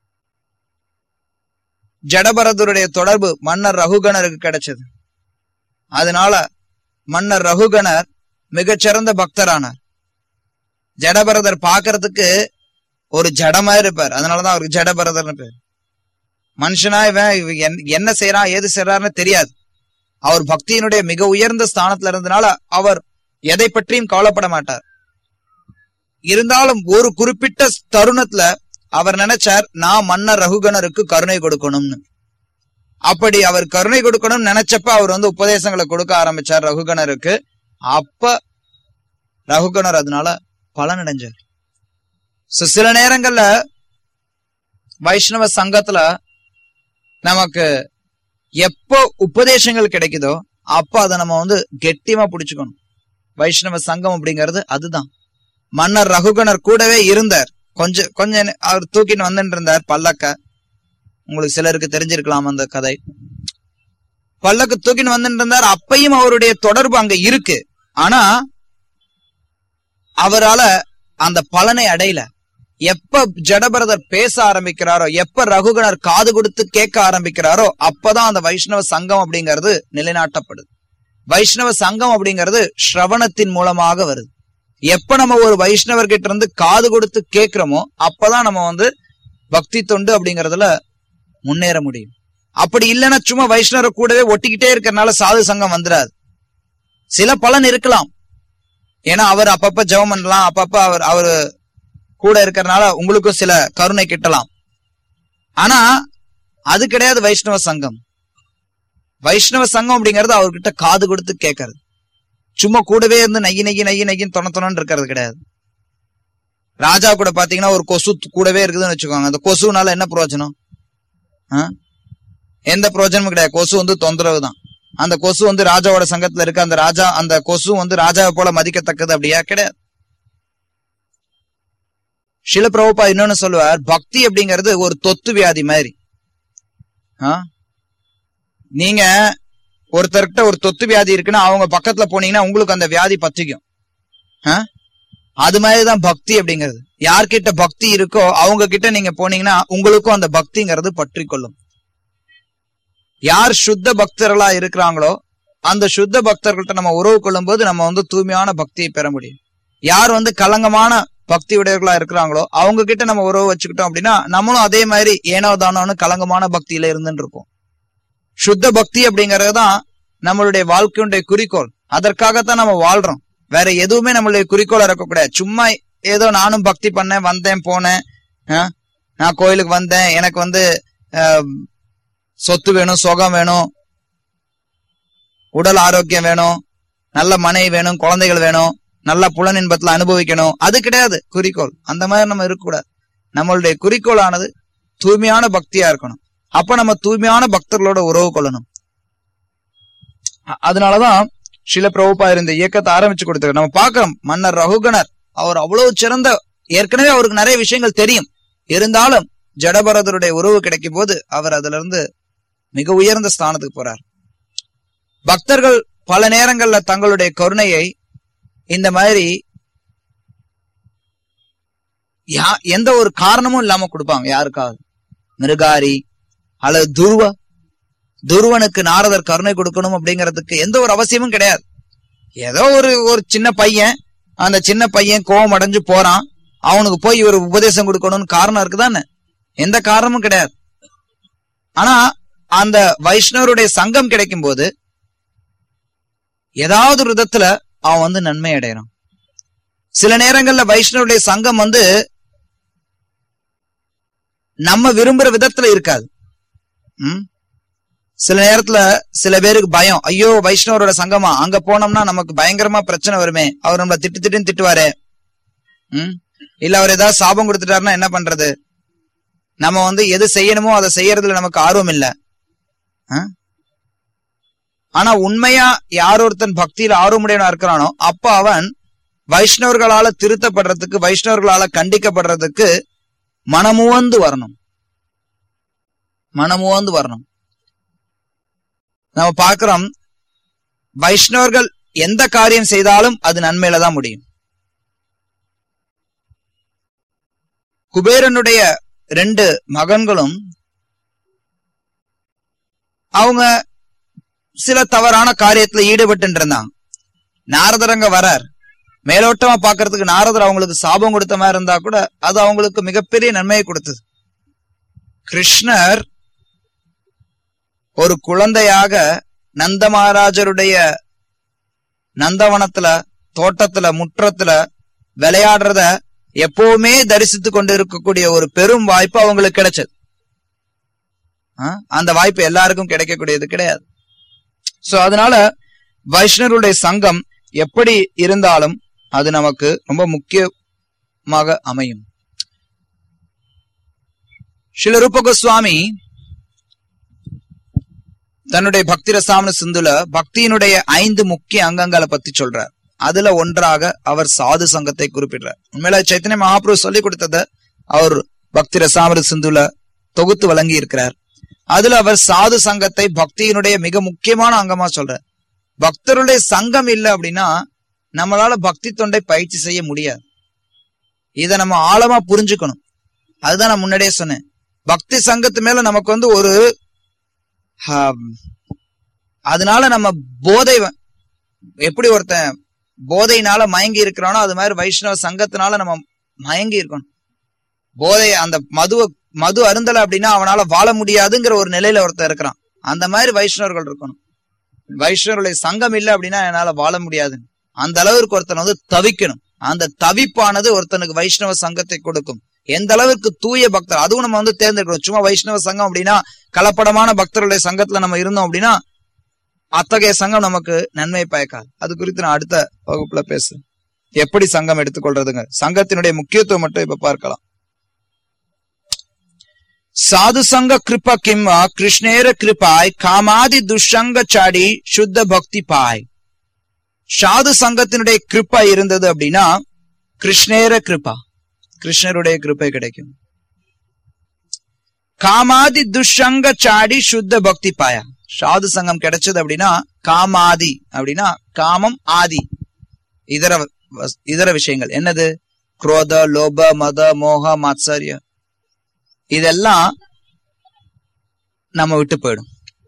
ஜடபரதருடைய தொடர்பு மன்னர் ரகுகணருக்கு கிடைச்சது அதனால மன்னர் ரகுகணர் மிகச்சிறந்த பக்தரானார் ஜடபரதர் பாக்குறதுக்கு ஒரு ஜடமா இருப்பார் அதனாலதான் அவருக்கு ஜடபரதர்னு பேர் மனுஷனா இவன் இவன் என்ன செய்யறான் ஏது செய்யறாருன்னு தெரியாது அவர் பக்தியினுடைய மிக உயர்ந்த ஸ்தானத்துல இருந்தனால அவர் எதை பற்றியும் கவலைப்பட மாட்டார் இருந்தாலும் ஒரு குறிப்பிட்ட தருணத்துல அவர் நினைச்சார் நான் மன்னர் ரகுகணருக்கு கருணை கொடுக்கணும்னு அப்படி அவர் கருணை கொடுக்கணும்னு நினைச்சப்ப அவர் வந்து உபதேசங்களை கொடுக்க ஆரம்பிச்சார் ரகுகணருக்கு அப்ப ரகுகணர் அதனால பலனடைஞ்சார் சில நேரங்கள்ல வைஷ்ணவ சங்கத்துல நமக்கு எப்போ உபதேசங்கள் கிடைக்குதோ அப்ப அதை நம்ம வந்து கெட்டியமா பிடிச்சுக்கணும் வைஷ்ணவ சங்கம் அப்படிங்கிறது அதுதான் மன்னர் ரகுகணர் கூடவே இருந்தார் கொஞ்சம் கொஞ்சம் அவர் தூக்கின்னு வந்துட்டு இருந்தார் பல்லக்க உங்களுக்கு சிலருக்கு தெரிஞ்சிருக்கலாம் அந்த கதை பல்லக்கு தூக்கின்னு வந்துட்டு இருந்தார் அப்பையும் அவருடைய தொடர்பு அங்க இருக்கு ஆனா அவரால அந்த பலனை அடையல எப்ப ஜடபரதர் பேச ஆரம்பிக்கிறாரோ எப்ப ரகுகணர் காது கொடுத்து கேட்க ஆரம்பிக்கிறாரோ அப்பதான் அந்த வைஷ்ணவ சங்கம் அப்படிங்கிறது நிலைநாட்டப்படுது வைஷ்ணவ சங்கம் அப்படிங்கிறது ஸ்ரவணத்தின் மூலமாக வருது எப்ப நம்ம ஒரு வைஷ்ணவர் கிட்ட இருந்து காது கொடுத்து கேட்கிறோமோ அப்பதான் நம்ம வந்து பக்தி தொண்டு அப்படிங்கறதுல முன்னேற முடியும் அப்படி இல்லைன்னா சும்மா வைஷ்ணவரை கூடவே ஒட்டிக்கிட்டே இருக்கிறனால சாது சங்கம் வந்துடாது சில பலன் இருக்கலாம் ஏன்னா அவர் அப்பப்ப ஜெபம் பண்ணலாம் அப்பப்ப அவர் அவரு கூட இருக்கிறனால உங்களுக்கும் சில கருணை கிட்டலாம் ஆனா அது கிடையாது வைஷ்ணவ சங்கம் வைஷ்ணவ சங்கம் அப்படிங்கிறது அவர்கிட்ட காது கொடுத்து கேட்கறது சும்மா கூடவே இருந்து நெய்யி நெய்யி நெய்யி நெய்யின்னு தொண தொணன்னு இருக்கிறது கிடையாது ராஜா கூட பாத்தீங்கன்னா ஒரு கொசு கூடவே இருக்குதுன்னு வச்சுக்கோங்க அந்த கொசுனால என்ன பிரயோஜனம் எந்த பிரயோஜனமும் கிடையாது கொசு வந்து தொந்தரவு தான் அந்த கொசு வந்து ராஜாவோட சங்கத்துல இருக்கு அந்த ராஜா அந்த கொசு வந்து ராஜாவை போல மதிக்கத்தக்கது அப்படியா கிடையாது சில பிரபுப்பா இன்னொன்னு சொல்லுவார் பக்தி அப்படிங்கிறது ஒரு தொத்து வியாதி மாதிரி நீங்க ஒருத்தர்கிட்ட ஒரு தொத்து வியாதி இருக்குன்னா அவங்க பக்கத்துல போனீங்கன்னா உங்களுக்கு அந்த வியாதி பத்திக்கும் அது மாதிரிதான் பக்தி அப்படிங்கிறது யார்கிட்ட பக்தி இருக்கோ அவங்க கிட்ட நீங்க போனீங்கன்னா உங்களுக்கும் அந்த பக்திங்கிறது பற்றி கொள்ளும் யார் சுத்த பக்தர்களா இருக்கிறாங்களோ அந்த சுத்த பக்தர்கள்ட்ட நம்ம உறவு கொள்ளும் போது நம்ம வந்து தூய்மையான பக்தியை பெற முடியும் யார் வந்து கலங்கமான பக்தி உடையவர்களா இருக்கிறாங்களோ அவங்க கிட்ட நம்ம உறவு வச்சுக்கிட்டோம் அப்படின்னா நம்மளும் அதே மாதிரி ஏனோ தானோன்னு கலங்கமான பக்தியில இருந்துட்டு இருப்போம் சுத்த பக்தி அப்படிங்கறது தான் நம்மளுடைய வாழ்க்கையுடைய குறிக்கோள் அதற்காகத்தான் நம்ம வாழ்றோம் வேற எதுவுமே நம்மளுடைய குறிக்கோளா இருக்கக்கூடாது சும்மா ஏதோ நானும் பக்தி பண்ணேன் வந்தேன் போனேன் நான் கோயிலுக்கு வந்தேன் எனக்கு வந்து சொத்து வேணும் சுகம் வேணும் உடல் ஆரோக்கியம் வேணும் நல்ல மனைவி வேணும் குழந்தைகள் வேணும் நல்ல புலன் இன்பத்துல அனுபவிக்கணும் அது கிடையாது குறிக்கோள் அந்த மாதிரி நம்ம இருக்கக்கூடாது நம்மளுடைய குறிக்கோளானது தூய்மையான பக்தியா இருக்கணும் அப்ப நம்ம தூய்மையான பக்தர்களோட உறவு கொள்ளணும் அதனாலதான் சில பிரபுப்பா இருந்த இயக்கத்தை ஆரம்பிச்சு கொடுத்தாரு நம்ம பாக்கிறோம் மன்னர் ரகுகணர் அவர் அவ்வளவு சிறந்த ஏற்கனவே அவருக்கு நிறைய விஷயங்கள் தெரியும் இருந்தாலும் ஜடபரதருடைய உறவு கிடைக்கும் போது அவர் அதுல இருந்து மிக உயர்ந்த ஸ்தானத்துக்கு போறார் பக்தர்கள் பல நேரங்கள்ல தங்களுடைய கருணையை இந்த மாதிரி எந்த ஒரு காரணமும் இல்லாம கொடுப்பாங்க யாருக்காவது மிருகாரி அல்லது துருவ துருவனுக்கு நாரதர் கருணை கொடுக்கணும் அப்படிங்கிறதுக்கு எந்த ஒரு அவசியமும் கிடையாது ஏதோ ஒரு ஒரு சின்ன பையன் அந்த சின்ன பையன் கோவம் அடைஞ்சு போறான் அவனுக்கு போய் இவர் உபதேசம் கொடுக்கணும்னு காரணம் இருக்குதானே எந்த காரணமும் கிடையாது ஆனா அந்த வைஷ்ணவருடைய சங்கம் கிடைக்கும் போது ஏதாவது ஒரு விதத்துல அவன் வந்து நன்மை அடையறான் சில நேரங்கள்ல வைஷ்ணவருடைய சங்கம் வந்து நம்ம விரும்புற விதத்துல இருக்காது ம்? சில நேரத்துல சில பேருக்கு பயம் ஐயோ வைஷ்ணவரோட சங்கமா அங்க போனோம்னா நமக்கு பயங்கரமா பிரச்சனை வருமே அவர் நம்மள திட்டு திட்டுன்னு திட்டுவாரு ம்? இல்ல அவர் ஏதாவது சாபம் கொடுத்துட்டாருன்னா என்ன பண்றது நம்ம வந்து எது செய்யணுமோ அதை செய்யறதுல நமக்கு ஆர்வம் இல்ல ஆ? ஆனா உண்மையா யார் ஒருத்தன் பக்தியில ஆர்வமுடையவனா இருக்கிறானோ அப்ப அவன் வைஷ்ணவர்களால திருத்தப்படுறதுக்கு வைஷ்ணவர்களால கண்டிக்கப்படுறதுக்கு மனமுவந்து வரணும் மனமுவந்து வரணும் நம்ம பார்க்கிறோம் வைஷ்ணவர்கள் எந்த காரியம் செய்தாலும் அது நன்மையில தான் முடியும் குபேரனுடைய ரெண்டு மகன்களும் அவங்க சில தவறான காரியத்துல ஈடுபட்டு இருந்தாங்க நாரதரங்க வரார் மேலோட்டமா பாக்குறதுக்கு நாரதர் அவங்களுக்கு சாபம் கொடுத்த மாதிரி இருந்தா கூட அது அவங்களுக்கு மிகப்பெரிய நன்மையை கொடுத்தது கிருஷ்ணர் ஒரு குழந்தையாக நந்த மகாராஜருடைய நந்தவனத்துல தோட்டத்துல முற்றத்துல விளையாடுறத எப்பவுமே தரிசித்து கொண்டு இருக்கக்கூடிய ஒரு பெரும் வாய்ப்பு அவங்களுக்கு கிடைச்சது ஆ? அந்த வாய்ப்பு எல்லாருக்கும் கிடைக்கக்கூடியது கிடையாது சோ அதனால வைஷ்ணவருடைய சங்கம் எப்படி இருந்தாலும் அது நமக்கு ரொம்ப முக்கியமாக அமையும் ஸ்ரீல ரூப கோஸ்வாமி தன்னுடைய பக்தி ரசாமன சிந்துல பக்தியினுடைய ஐந்து முக்கிய அங்கங்களை பத்தி சொல்றார் அதுல ஒன்றாக அவர் சாது சங்கத்தை குறிப்பிடுறார் உண்மையில சைத்தன்ய மகாபிரபு சொல்லி கொடுத்தத அவர் பக்தி ரசாமர சிந்துல தொகுத்து வழங்கி இருக்கிறார் அதுல அவர் சாது சங்கத்தை பக்தியினுடைய மிக முக்கியமான அங்கமா சொல்றார் பக்தருடைய சங்கம் இல்லை அப்படின்னா நம்மளால பக்தி தொண்டை பயிற்சி செய்ய முடியாது இத நம்ம ஆழமா புரிஞ்சுக்கணும் அதுதான் நான் முன்னாடியே சொன்னேன் பக்தி சங்கத்து மேல நமக்கு வந்து ஒரு ஆம், அதனால நம்ம போதை வ- எப்படி ஒருத்தன் போதையினால மயங்கி இருக்கிறானோ அது மாதிரி வைஷ்ணவ சங்கத்தினால நம்ம மயங்கி இருக்கணும் போதை அந்த மதுவ மது அருந்தல அப்படின்னா அவனால வாழ முடியாதுங்கிற ஒரு நிலையில ஒருத்தன் இருக்கிறான் அந்த மாதிரி வைஷ்ணவர்கள் இருக்கணும் வைஷ்ணவர்களுடைய சங்கம் இல்லை அப்படின்னா என்னால வாழ முடியாது அந்த அளவிற்கு ஒருத்தன் வந்து தவிக்கணும் அந்த தவிப்பானது ஒருத்தனுக்கு வைஷ்ணவ சங்கத்தை கொடுக்கும் எந்த அளவிற்கு தூய பக்தர் அதுவும் நம்ம வந்து தேர்ந்தெடுக்கணும் சும்மா வைஷ்ணவ சங்கம் அப்படின்னா கலப்படமான பக்தர்களுடைய சங்கத்துல நம்ம இருந்தோம் அப்படின்னா அத்தகைய சங்கம் நமக்கு நன்மை பயக்காது அது குறித்து நான் அடுத்த வகுப்புல பேசுறேன் எப்படி சங்கம் எடுத்துக்கொள்றதுங்க சங்கத்தினுடைய முக்கியத்துவம் மட்டும் இப்ப பார்க்கலாம் சாது சங்க கிருப கிம்மா கிருஷ்ணேர கிருபாய் காமாதி துஷங்க சாடி சுத்த பக்தி பாய் சாது சங்கத்தினுடைய கிருப்பா இருந்தது அப்படின்னா கிருஷ்ணேர கிருபா கிருஷ்ணருடைய கிருபை கிடைக்கும் காமாதி துஷங்க சாடி சுத்த பக்தி பாயா சாது சங்கம் கிடைச்சது அப்படின்னா காமாதி அப்படின்னா காமம் ஆதி இதர வஸ்- இதர விஷயங்கள் என்னது குரோத லோப மத மோக மாத்சரிய இதெல்லாம் நம்ம விட்டு போயிடும்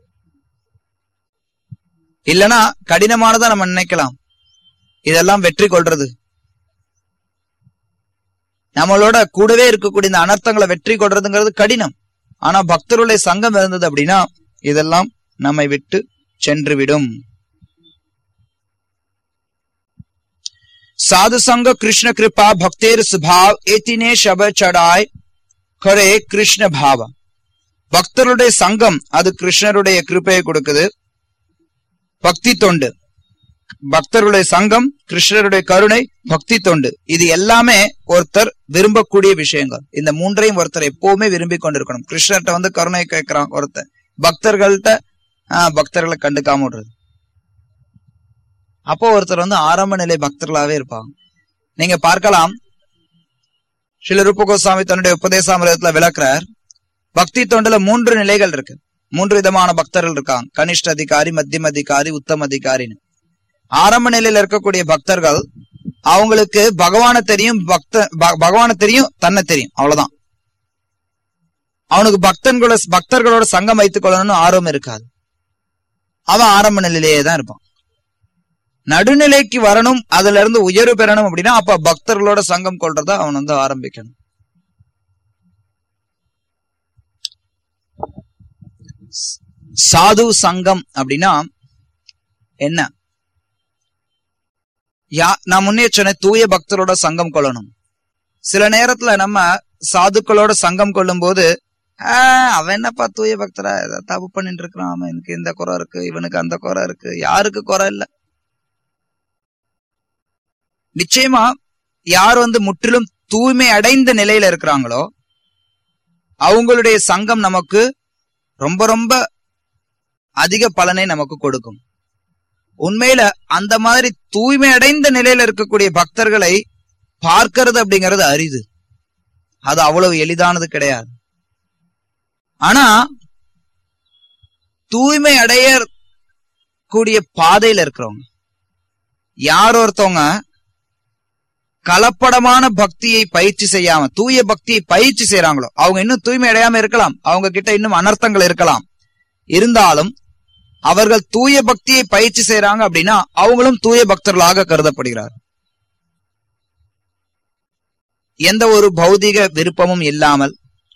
இல்லனா கடினமானதா நம்ம நினைக்கலாம் இதெல்லாம் வெற்றி கொள்றது நம்மளோட கூடவே இருக்கக்கூடிய இந்த அனர்த்தங்களை வெற்றி கொள்றதுங்கிறது கடினம் ஆனா பக்தருடைய சங்கம் இருந்தது அப்படின்னா இதெல்லாம் நம்மை விட்டு சென்று விடும் साधु संग कृष्ण कृपा भक्तेर स्वभाव एतिने शब चढ़ाय करे கிருஷ்ண பாவ பக்தருடைய சங்கம் அது கிருஷ்ணருடைய கிருப்பையை கொடுக்குது பக்தி தொண்டு பக்தருடைய சங்கம் கிருஷ்ணருடைய கருணை பக்தி தொண்டு இது எல்லாமே ஒருத்தர் விரும்பக்கூடிய விஷயங்கள் இந்த மூன்றையும் ஒருத்தர் எப்பவுமே விரும்பி கொண்டிருக்கணும் கிருஷ்ணர்கிட்ட வந்து கருணை கேட்கிறான் ஒருத்தர் பக்தர்கள்ட்ட ஆஹ், பக்தர்களை கண்டுக்காம விடுறது அப்போ ஒருத்தர் வந்து ஆரம்ப நிலை பக்தர்களாவே இருப்பாங்க நீங்க பார்க்கலாம் ஸ்ரீல ரூப கோஸ்வாமி தன்னுடைய உபதேசாமிரதத்துல விளக்குறார் பக்தி தொண்டுல மூன்று நிலைகள் இருக்கு மூன்று விதமான பக்தர்கள் இருக்காங்க கனிஷ்ட அதிகாரி மத்தியம் அதிகாரி உத்தம அதிகாரின்னு ஆரம்ப நிலையில இருக்கக்கூடிய பக்தர்கள் அவங்களுக்கு பகவானை தெரியும் பக்த ப- பகவானை தெரியும் தன்னை தெரியும் அவ்வளவுதான் அவனுக்கு பக்தன்களோட பக்தர்களோட சங்கம் வைத்துக் கொள்ளணும்னு ஆர்வம் இருக்காது அவன் ஆரம்ப நிலையிலேயே தான் இருப்பான் நடுநிலைக்கு வரணும் அதுல இருந்து உயர்வு பெறணும் அப்படின்னா அப்ப பக்தர்களோட சங்கம் கொள்றத அவன் வந்து ஆரம்பிக்கணும் சாது சங்கம் அப்படின்னா என்ன யா நான் முன்னே சொன்னேன் தூய பக்தரோட சங்கம் கொள்ளணும் சில நேரத்துல நம்ம சாதுக்களோட சங்கம் கொள்ளும் போது ஆஹ் அவன் என்னப்பா தூய பக்தரா ஏதோ தப்பு பண்ணிட்டு இருக்கிறான் அவன் எனக்கு இந்த குறை இருக்கு இவனுக்கு அந்த குறை இருக்கு யாருக்கு குறை இல்ல நிச்சயமா யார் வந்து முற்றிலும் தூய்மை அடைந்த நிலையில இருக்கிறாங்களோ அவங்களுடைய சங்கம் நமக்கு ரொம்ப ரொம்ப அதிக பலனை நமக்கு கொடுக்கும் உண்மையில அந்த மாதிரி தூய்மை அடைந்த நிலையில இருக்கக்கூடிய பக்தர்களை பார்க்கிறது அப்படிங்கிறது அரிது அது அவ்வளவு எளிதானது கிடையாது ஆனா தூய்மை அடைய கூடிய பாதையில இருக்கிறவங்க யார் ஒருத்தவங்க கலப்படமான பக்தியை பயிற்சி செய்யாம தூய பக்தியை பயிற்சி செய்யறாங்களோ அவங்க இன்னும் தூய்மை அடையாம இருக்கலாம் அவங்க கிட்ட இன்னும் அனர்த்தங்கள் இருக்கலாம் இருந்தாலும் அவர்கள் தூய பக்தியை பயிற்சி செய்யறாங்க அப்படின்னா அவங்களும் தூய பக்தர்களாக கருதப்படுகிறார் எந்த ஒரு பௌதிக விருப்பமும் இல்லாமல்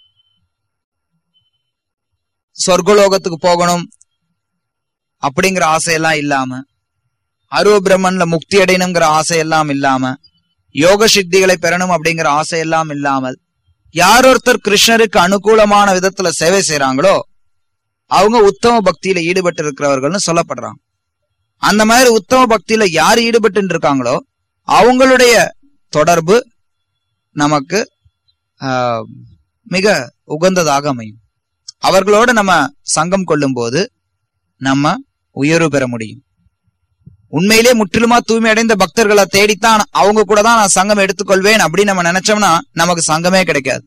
சொர்க்கலோகத்துக்கு போகணும் அப்படிங்கிற ஆசையெல்லாம் இல்லாம அருவ பிரம்மன்ல முக்தி அடையணுங்கிற ஆசையெல்லாம் இல்லாம யோக சித்திகளை பெறணும் அப்படிங்கிற ஆசையெல்லாம் இல்லாமல் யார் ஒருத்தர் கிருஷ்ணருக்கு அனுகூலமான விதத்துல சேவை செய்யறாங்களோ அவங்க உத்தம பக்தியில ஈடுபட்டு இருக்கிறவர்கள்னு சொல்லப்படுறாங்க அந்த மாதிரி உத்தம பக்தியில யார் ஈடுபட்டு இருக்காங்களோ அவங்களுடைய தொடர்பு நமக்கு ஆஹ், மிக உகந்ததாக அமையும் அவர்களோட நம்ம சங்கம் கொள்ளும் போது நம்ம உயர்வு பெற முடியும் உண்மையிலே முற்றிலுமா தூய்மை அடைந்த பக்தர்களை தேடித்தான் அவங்க கூட தான் நான் சங்கம் எடுத்துக்கொள்வேன் அப்படின்னு நம்ம நினைச்சோம்னா நமக்கு சங்கமே கிடைக்காது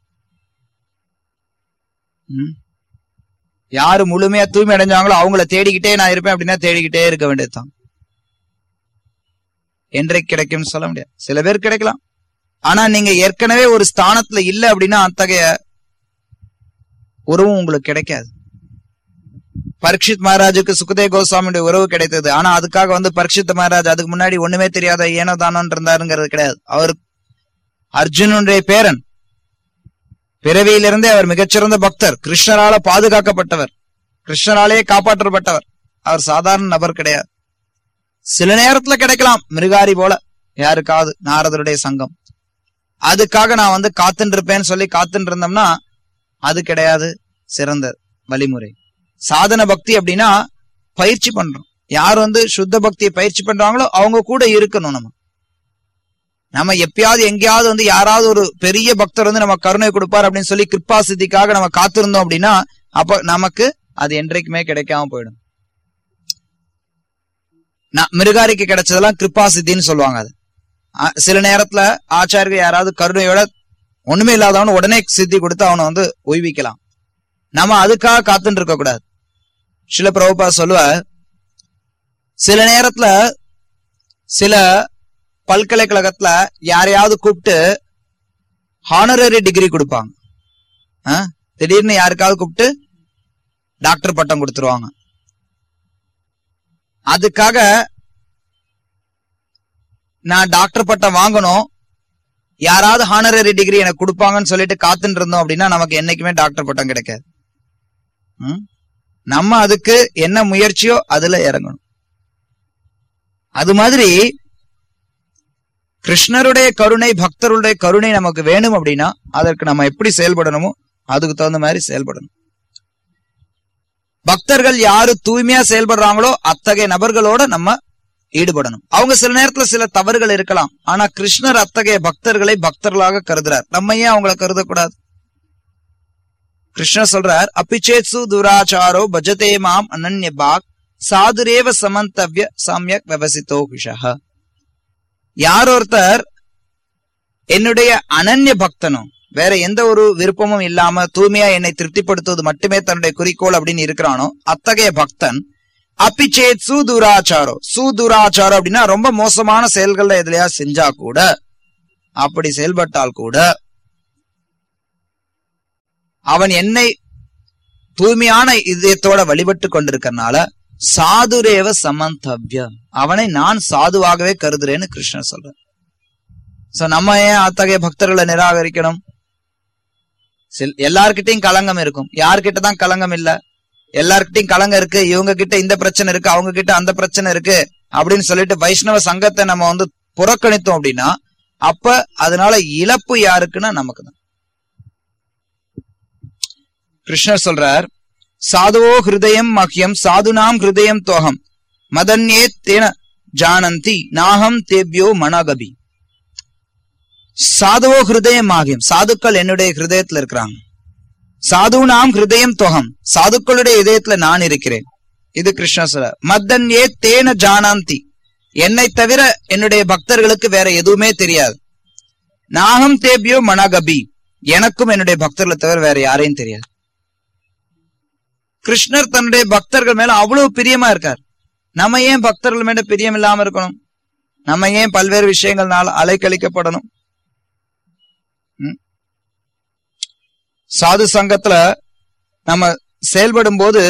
ம். யாரு முழுமையா தூய்மை அடைஞ்சாங்களோ அவங்கள தேடிக்கிட்டே நான் இருப்பேன் அப்படின்னா தேடிக்கிட்டே இருக்க வேண்டியதுதான் என்றைக்கு கிடைக்கும்னு சொல்ல முடியாது சில பேர் கிடைக்கலாம் ஆனா நீங்க ஏற்கனவே ஒரு ஸ்தானத்துல இல்ல அப்படின்னா அத்தகைய உறவும் உங்களுக்கு கிடைக்காது பரீட்சித் மகாராஜுக்கு சுகதேவ் கோஸ்வாமியுடைய உறவு கிடைத்தது ஆனா அதுக்காக வந்து பரீட்சித் மகாராஜ் அதுக்கு முன்னாடி ஒண்ணுமே தெரியாத ஏனோ தானோன்னு இருந்தாருங்கிறது கிடையாது அவர் அர்ஜுனுடைய பேரன் பிறவியிலிருந்தே அவர் மிகச்சிறந்த பக்தர் கிருஷ்ணரால பாதுகாக்கப்பட்டவர் கிருஷ்ணராலேயே காப்பாற்றப்பட்டவர் அவர் சாதாரண நபர் கிடையாது சில நேரத்துல கிடைக்கலாம் மிருகாரி போல யாருக்காவது நாரதருடைய சங்கம் அதுக்காக நான் வந்து காத்துட்டு இருப்பேன்னு சொல்லி காத்துட்டு இருந்தோம்னா அது கிடையாது சிறந்த வழிமுறை சாதன பக்தி அப்படின்னா பயிற்சி பண்றோம் யார் வந்து சுத்த பக்தியை பயிற்சி பண்றாங்களோ அவங்க கூட இருக்கணும் நம்ம நம்ம எப்பயாவது எங்கேயாவது வந்து யாராவது ஒரு பெரிய பக்தர் வந்து நம்ம கருணை கொடுப்பார் அப்படின்னு சொல்லி கிருப்பா சித்திக்காக நம்ம காத்திருந்தோம் அப்படின்னா அப்ப நமக்கு அது என்றைக்குமே கிடைக்காம போயிடும் நான் மிருகாரிக்கு கிடைச்சதெல்லாம் கிருப்பா சித்தின்னு சொல்லுவாங்க அது அ- சில நேரத்துல ஆச்சாரியர்கள் யாராவது கருணையோட ஒண்ணுமே இல்லாதவன உடனே சித்தி கொடுத்து அவனை வந்து ஓய்விக்கலாம் நம்ம அதுக்காக காத்துட்டு இருக்க கூடாது சில பிரபுபா சொல்லுவார் சில நேரத்துல சில பல்கலைக்கழகத்துல யாரையாவது கூப்பிட்டு ஹானரரி டிகிரி கொடுப்பாங்க ஆ? திடீர்னு யாருக்காவது கூப்பிட்டு டாக்டர் பட்டம் கொடுத்துருவாங்க அதுக்காக நான் டாக்டர் பட்டம் வாங்கணும் யாராவது ஹானரரி டிகிரி எனக்கு கொடுப்பாங்கன்னு சொல்லிட்டு காத்துட்டு இருந்தோம் அப்படின்னா நமக்கு என்னைக்குமே டாக்டர் பட்டம் கிடைக்காது ம்? நம்ம அதுக்கு என்ன முயற்சியோ அதுல இறங்கணும் அது மாதிரி கிருஷ்ணருடைய கருணை பக்தருடைய கருணை நமக்கு வேணும் அப்படின்னா அதற்கு நம்ம எப்படி செயல்படணுமோ அதுக்கு தகுந்த மாதிரி செயல்படணும் பக்தர்கள் யாரு தூய்மையா செயல்படுறாங்களோ அத்தகைய நபர்களோட நம்ம ஈடுபடணும் அவங்க சில நேரத்துல சில தவறுகள் இருக்கலாம் ஆனா கிருஷ்ணர் அத்தகைய பக்தர்களை பக்தர்களாக கருதுறார் நம்ம ஏன் அவங்கள கருதக்கூடாது கிருஷ்ணர் சொல்றார் அப்பிச்சேத்சு துராச்சாரோ பஜதே மாம் அனன்ய பாக் சாதுரேவ சமந்தவ்ய சம்யக் விவசித்தோ குஷஹ யார் ஒருத்தர் என்னுடைய அனன்ய பக்தனும் வேற எந்த ஒரு விருப்பமும் இல்லாம தூய்மையா என்னை திருப்திப்படுத்துவது மட்டுமே தன்னுடைய குறிக்கோள் அப்படின்னு இருக்கிறானோ அத்தகைய பக்தன் அப்பிச்சேத் சுதுராச்சாரோ சுதுராச்சாரம் அப்படின்னா ரொம்ப மோசமான செயல்கள்ல எதுலயா செஞ்சா கூட அப்படி செயல்பட்டால் கூட அவன் என்னை தூய்மையான இதயத்தோட வழிபட்டு கொண்டிருக்கறனால சாதுரேவ சமந்தவ்ய அவனை நான் சாதுவாகவே கருதுறேன்னு கிருஷ்ணர் சொல்ற சோ நம்ம ஏன் அத்தகைய பக்தர்களை நிராகரிக்கணும் சில்- எல்லார்கிட்டயும் களங்கம் இருக்கும் யார்கிட்ட தான் களங்கம் இல்ல எல்லார்கிட்டயும் களங்கம் இருக்கு இவங்க கிட்ட இந்த பிரச்சனை இருக்கு அவங்க கிட்ட அந்த பிரச்சனை இருக்கு அப்படின்னு சொல்லிட்டு வைஷ்ணவ சங்கத்தை நம்ம வந்து புறக்கணித்தோம் அப்படின்னா அப்ப அதனால இழப்பு யாருக்குன்னா நமக்கு தான் கிருஷ்ணர் சொல்றார் சாதுவோ ஹிருதயம் மஹ்யம் சாதுனாம் ஹிருதயம் தோகம் மதன்யே தேன ஜானந்தி நாகம் தேபியோ மனகபி சாதுவோ ஹிருதயம் ஆகியம் சாதுக்கள் என்னுடைய ஹிருதயத்துல இருக்கிறாங்க சாதுனாம் ஹிருதயம் தொகம் சாதுக்களுடைய இதயத்துல நான் இருக்கிறேன் இது கிருஷ்ண சொல்ற மத்தன்யே தேன ஜானாந்தி என்னை தவிர என்னுடைய பக்தர்களுக்கு வேற எதுவுமே தெரியாது நாகம் தேபியோ மனகபி எனக்கும் என்னுடைய பக்தர்களை தவிர வேற யாரையும் தெரியாது கிருஷ்ணர் தன்னுடைய பக்தர்கள் மேல அவ்வளவு பிரியமா இருக்கார் நம்ம ஏன் பக்தர்கள் மேல பிரியம் இல்லாம இருக்கணும் நம்ம ஏன் பல்வேறு விஷயங்கள்னால அலைக்கழிக்கப்படணும் ம்? சாது சங்கத்துல நம்ம செயல்படும் போது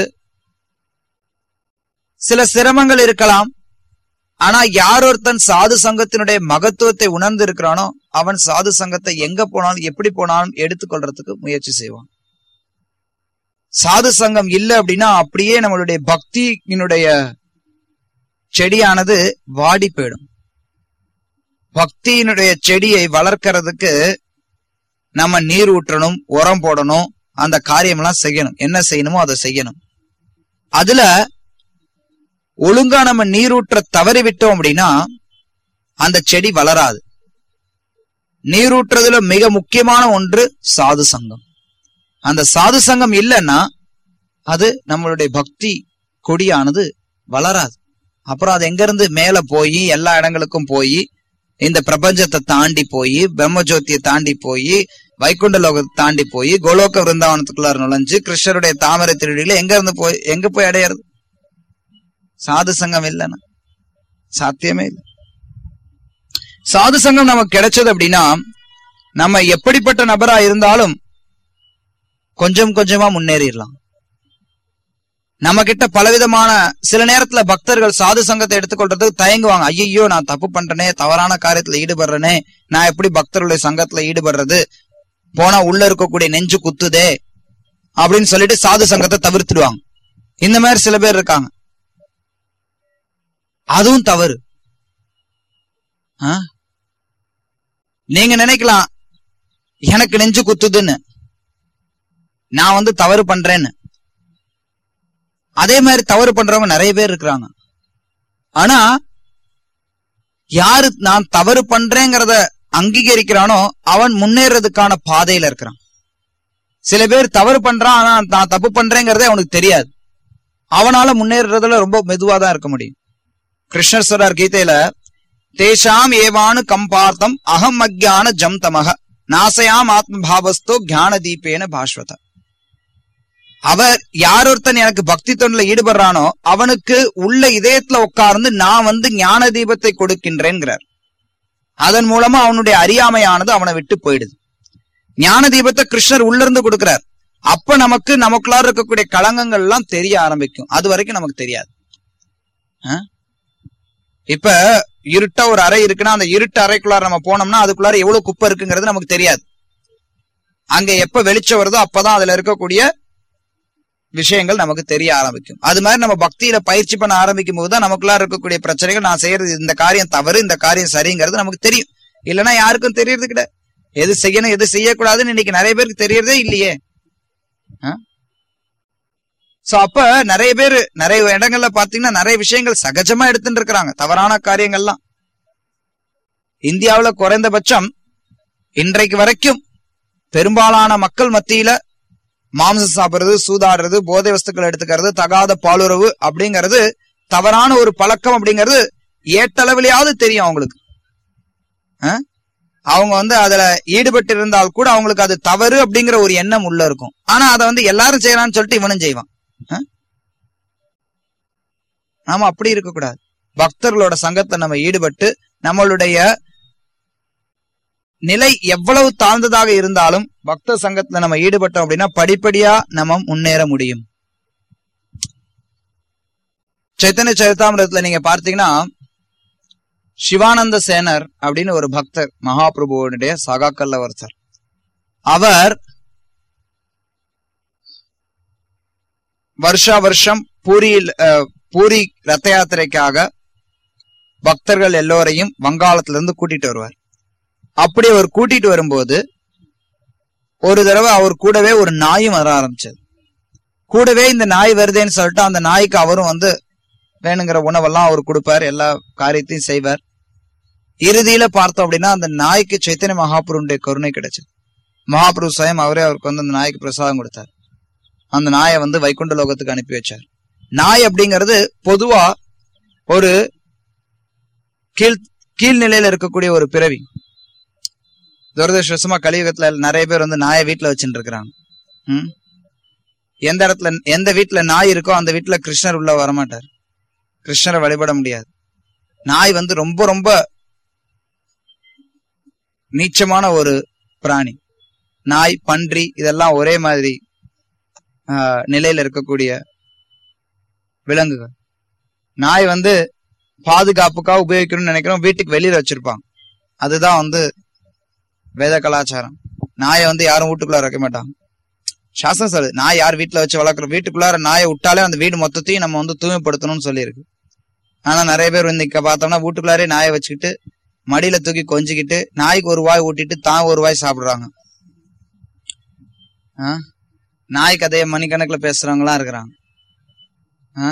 சில சிரமங்கள் இருக்கலாம் ஆனா யார் ஒருத்தன் சாது சங்கத்தினுடைய மகத்துவத்தை உணர்ந்து இருக்கிறானோ அவன் சாது சங்கத்தை எங்க போனாலும் எப்படி போனாலும் எடுத்துக்கொள்றதுக்கு முயற்சி செய்வான் சாது சங்கம் இல்ல அப்படின்னா அப்படியே நம்மளுடைய பக்தியினுடைய செடியானது வாடி போயிடும் பக்தியினுடைய செடியை வளர்க்கறதுக்கு நம்ம நீர் ஊற்றணும் உரம் போடணும் அந்த காரியம்லாம் செய்யணும் என்ன செய்யணுமோ அதை செய்யணும் அதுல ஒழுங்கா நம்ம நீரூற்ற தவறி விட்டோம் அப்படின்னா அந்த செடி வளராது நீரூற்றுறதுல மிக முக்கியமான ஒன்று சாது சங்கம் அந்த சாது சங்கம் இல்லைன்னா அது நம்மளுடைய பக்தி கொடியானது வளராது அப்புறம் அது எங்க இருந்து மேல போய் எல்லா இடங்களுக்கும் போய் இந்த பிரபஞ்சத்தை தாண்டி போய் பிரம்மஜோதியை தாண்டி போய் வைகுண்ட லோகத்தை தாண்டி போய் கோலோக விருந்தாவனத்துக்குள்ளார நுழைஞ்சு கிருஷ்ணருடைய தாமரை திருடியில எங்க இருந்து போய் எங்க போய் அடையிறது சாது சங்கம் இல்லைன்னா சாத்தியமே இல்லை சாது சங்கம் நமக்கு கிடைச்சது அப்படின்னா நம்ம எப்படிப்பட்ட நபரா இருந்தாலும் கொஞ்சம் கொஞ்சமா முன்னேறிடலாம் நம்ம கிட்ட பலவிதமான சில நேரத்துல பக்தர்கள் சாது சங்கத்தை எடுத்துக்கொள்றதுக்கு தயங்குவாங்க ஐயோ நான் தப்பு பண்றேனே தவறான காரியத்துல ஈடுபடுறேனே நான் எப்படி பக்தர்களுடைய சங்கத்துல ஈடுபடுறது போனா உள்ள இருக்கக்கூடிய நெஞ்சு குத்துதே அப்படின்னு சொல்லிட்டு சாது சங்கத்தை தவிர்த்துடுவாங்க இந்த மாதிரி சில பேர் இருக்காங்க அதுவும் தவறு ஆ? நீங்க நினைக்கலாம் எனக்கு நெஞ்சு குத்துதுன்னு நான் வந்து தவறு பண்றேன்னு அதே மாதிரி தவறு பண்றவங்க நிறைய பேர் இருக்கிறாங்க ஆனா யாரு நான் தவறு பண்றேங்கிறத அங்கீகரிக்கிறானோ அவன் முன்னேறதுக்கான பாதையில இருக்கிறான் சில பேர் தவறு பண்றான் ஆனா நான் தப்பு பண்றேங்கிறதே அவனுக்கு தெரியாது அவனால முன்னேறதுல ரொம்ப மெதுவா தான் இருக்க முடியும் கிருஷ்ணர் சொல்றார் கீதையில தேஷாம் ஏவானு கம்பார்த்தம் அகம் அக்ஞான ஜம் தமக நாசயாம் ஆத்ம பாவஸ்தோ ஞான தீபேன பாஸ்வத அவர் யார் ஒருத்தன் எனக்கு பக்தி தொண்டில் ஈடுபடுறானோ அவனுக்கு உள்ள இதயத்துல உட்கார்ந்து நான் வந்து ஞான தீபத்தை கொடுக்கின்றேன்கிறார் அதன் மூலமா அவனுடைய அறியாமையானது அவனை விட்டு போயிடுது ஞான தீபத்தை கிருஷ்ணர் உள்ள இருந்து கொடுக்கிறார் அப்ப நமக்கு நமக்குள்ளார இருக்கக்கூடிய களங்கங்கள் எல்லாம் தெரிய ஆரம்பிக்கும் அது வரைக்கும் நமக்கு தெரியாது ஆ? இப்ப இருட்டா ஒரு அறை இருக்குன்னா அந்த இருட்டு அறைக்குள்ளார நம்ம போனோம்னா அதுக்குள்ளார எவ்வளவு குப்பை இருக்குங்கிறது நமக்கு தெரியாது அங்க எப்ப வெளிச்சம் வருதோ அப்பதான் அதுல இருக்கக்கூடிய விஷயங்கள் நமக்கு தெரிய ஆரம்பிக்கும் அது மாதிரி நம்ம பக்தியில பயிற்சி பண்ண ஆரம்பிக்கும் போதுதான் நமக்குள்ளார இருக்கக்கூடிய பிரச்சனைகள் நான் செய்யறது இந்த காரியம் தவறு இந்த காரியம் சரிங்கிறது நமக்கு தெரியும் இல்லைன்னா யாருக்கும் தெரியறது கிடையாது எது செய்யணும் எது செய்யக்கூடாதுன்னு இன்னைக்கு நிறைய பேருக்கு தெரியறதே இல்லையே சோ அப்ப நிறைய பேர் நிறைய இடங்கள்ல பாத்தீங்கன்னா நிறைய விஷயங்கள் சகஜமா எடுத்துட்டு இருக்கிறாங்க தவறான காரியங்கள்லாம் இந்தியாவுல குறைந்தபட்சம் இன்றைக்கு வரைக்கும் பெரும்பாலான மக்கள் மத்தியில மாம்சம் சாப்பிடுறது சூதாடுறது போதை வஸ்துக்கள் எடுத்துக்கிறது தகாத பாலுறவு அப்படிங்கிறது தவறான ஒரு பழக்கம் அப்படிங்கிறது ஏட்டளவிலையாவது தெரியும் அவங்களுக்கு ஆ? அவங்க வந்து அதுல ஈடுபட்டு இருந்தால் கூட அவங்களுக்கு அது தவறு அப்படிங்கிற ஒரு எண்ணம் உள்ள இருக்கும் ஆனா அதை வந்து எல்லாரும் செய்யறான்னு சொல்லிட்டு இவனும் செய்வான் ஆ? நாம அப்படி இருக்கக்கூடாது பக்தர்களோட சங்கத்தை நம்ம ஈடுபட்டு நம்மளுடைய நிலை எவ்வளவு தாழ்ந்ததாக இருந்தாலும் பக்த சங்கத்துல நம்ம ஈடுபட்டோம் அப்படின்னா படிப்படியா நம்ம முன்னேற முடியும் சைத்தன்ய சரிதாமிரத்துல நீங்க பார்த்தீங்கன்னா சிவானந்த சேனர் அப்படின்னு ஒரு பக்தர் மகாபிரபுவனுடைய சகாக்கல்ல ஒருத்தர் அவர் வருஷா வருஷம் பூரியில் அஹ், பூரி ரத்த யாத்திரைக்காக பக்தர்கள் எல்லோரையும் வங்காளத்துல இருந்து கூட்டிட்டு வருவார் அப்படி அவர் கூட்டிட்டு வரும்போது ஒரு தடவை அவர் கூடவே ஒரு நாயும் வர ஆரம்பிச்சது கூடவே இந்த நாய் வருதேன்னு சொல்லிட்டு அந்த நாய்க்கு அவரும் வந்து வேணுங்கிற உணவெல்லாம் அவர் கொடுப்பார் எல்லா காரியத்தையும் செய்வார் இறுதியில பார்த்தோம் அப்படின்னா அந்த நாய்க்கு சைத்தன்ய மகாபுருடைய கருணை கிடைச்சது மகாபுரு சுயம் அவரே அவருக்கு வந்து அந்த நாய்க்கு பிரசாதம் கொடுத்தார் அந்த நாயை வந்து வைகுண்ட லோகத்துக்கு அனுப்பி வச்சார் நாய் அப்படிங்கிறது பொதுவா ஒரு கீழ் கீழ்நிலையில இருக்கக்கூடிய ஒரு பிறவி துரதிருஷ்டமா கலியுகத்துல நிறைய பேர் வந்து நாயை வீட்டுல வச்சுட்டு இருக்கிறாங்க ம்? எந்த இடத்துல எந்த வீட்டுல நாய் இருக்கோ அந்த வீட்டுல கிருஷ்ணர் உள்ள வரமாட்டார் கிருஷ்ணரை வழிபட முடியாது நாய் வந்து ரொம்ப ரொம்ப நீச்சமான ஒரு பிராணி நாய் பன்றி இதெல்லாம் ஒரே மாதிரி ஆஹ், நிலையில இருக்கக்கூடிய விலங்குகள் நாய் வந்து பாதுகாப்புக்காக உபயோகிக்கணும்னு நினைக்கிறோம் வீட்டுக்கு வெளியில வச்சிருப்பாங்க அதுதான் வந்து வேத கலாச்சாரம் நாயை வந்து யாரும் வீட்டுக்குள்ளார வைக்க மாட்டாங்க சாஸ்திரம் சொல்லுது நாய் யார் வீட்டுல வச்சு வளர்க்குறோம் வீட்டுக்குள்ளார நாயை விட்டாலே அந்த வீடு மொத்தத்தையும் நம்ம வந்து தூய்மைப்படுத்தணும்னு சொல்லியிருக்கு ஆனா நிறைய பேர் வந்து இங்க பார்த்தோம்னா வீட்டுக்குள்ளாரே நாயை வச்சுக்கிட்டு மடியில தூக்கி கொஞ்சிக்கிட்டு நாய்க்கு ஒரு வாய் ஊட்டிட்டு தான் ஒரு வாய் சாப்பிடுறாங்க ஆ? நாய் கதையை மணிக்கணக்குல பேசுறவங்களாம் இருக்கிறாங்க ஆ?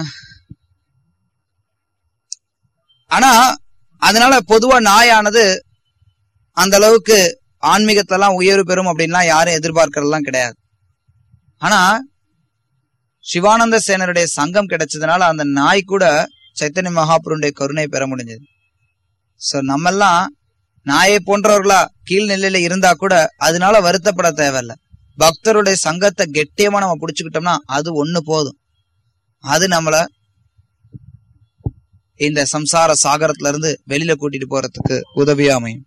ஆனா அதனால பொதுவா நாயானது அந்த அளவுக்கு ஆன்மீகத்தெல்லாம் உயர்வு பெறும் அப்படின்லாம் யாரும் எதிர்பார்க்கறதெல்லாம் கிடையாது ஆனா சிவானந்த சேனருடைய சங்கம் கிடைச்சதுனால அந்த நாய் கூட சைத்தன்ய மகாபுருடைய கருணை பெற முடிஞ்சது சோ நம்மெல்லாம் நாயை போன்றவர்களா கீழ்நிலையில இருந்தா கூட அதனால வருத்தப்பட தேவையில்ல பக்தருடைய சங்கத்தை கெட்டியமா நம்ம புடிச்சுக்கிட்டோம்னா அது ஒண்ணு போதும் அது நம்மள இந்த சம்சார சாகரத்துல இருந்து வெளியில கூட்டிட்டு போறதுக்கு உதவியா அமையும்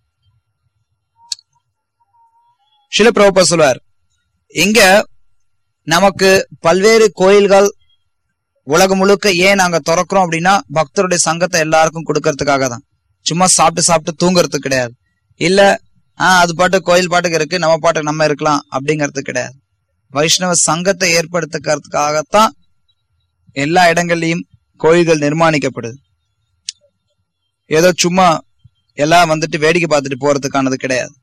சில பிரபுபா சொல்வார் இங்க நமக்கு பல்வேறு கோயில்கள் உலகம் முழுக்க ஏன் நாங்க திறக்கிறோம் அப்படின்னா பக்தருடைய சங்கத்தை எல்லாருக்கும் கொடுக்கறதுக்காக தான் சும்மா சாப்பிட்டு சாப்பிட்டு தூங்குறதுக்கு கிடையாது இல்ல ஆஹ் அது பாட்டு கோயில் பாட்டுக்கு இருக்கு நம்ம பாட்டுக்கு நம்ம இருக்கலாம் அப்படிங்கிறது கிடையாது வைஷ்ணவ சங்கத்தை ஏற்படுத்துக்கிறதுக்காகத்தான் எல்லா இடங்கள்லயும் கோயில்கள் நிர்மாணிக்கப்படுது ஏதோ சும்மா எல்லாம் வந்துட்டு வேடிக்கை பார்த்துட்டு போறதுக்கானது கிடையாது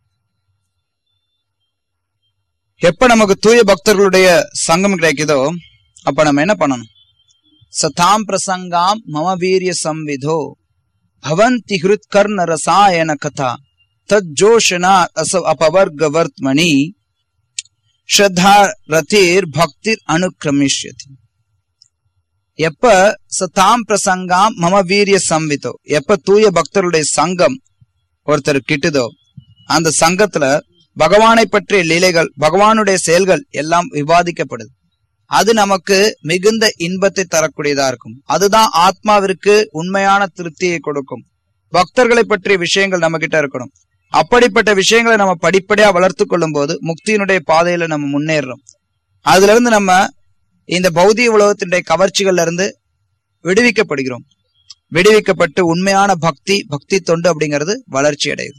எப்ப நமக்கு தூய பக்தர்களுடைய சங்கம் கிடைக்குதோ அப்ப நம்ம என்ன பண்ணணும் சதாம் பிரசங்காம் மம வீரிய சம்விதோ பவந்தி ஹிருத்கர்ண ரசாயன கதா தஜோஷனா அச அபவர்க வர்த்மணி ஸ்ரத்தா ரதிர் பக்திர் அனுக்கிரமிஷ்யதி எப்ப சதாம் பிரசங்காம் மம வீரிய சம்விதோ எப்ப தூய பக்தருடைய சங்கம் ஒருத்தர் கிட்டுதோ அந்த சங்கத்துல பகவானை பற்றிய லீலைகள் பகவானுடைய செயல்கள் எல்லாம் விவாதிக்கப்படுது அது நமக்கு மிகுந்த இன்பத்தை தரக்கூடியதா இருக்கும் அதுதான் ஆத்மாவிற்கு உண்மையான திருப்தியை கொடுக்கும் பக்தர்களை பற்றிய விஷயங்கள் நம்ம கிட்ட இருக்கணும் அப்படிப்பட்ட விஷயங்களை நம்ம படிப்படியா வளர்த்து கொள்ளும் போது முக்தியினுடைய பாதையில நம்ம முன்னேறுறோம் அதுல இருந்து நம்ம இந்த பௌதிக உலகத்தினுடைய கவர்ச்சிகள்ல இருந்து விடுவிக்கப்படுகிறோம் விடுவிக்கப்பட்டு உண்மையான பக்தி பக்தி தொண்டு அப்படிங்கிறது வளர்ச்சி அடையுது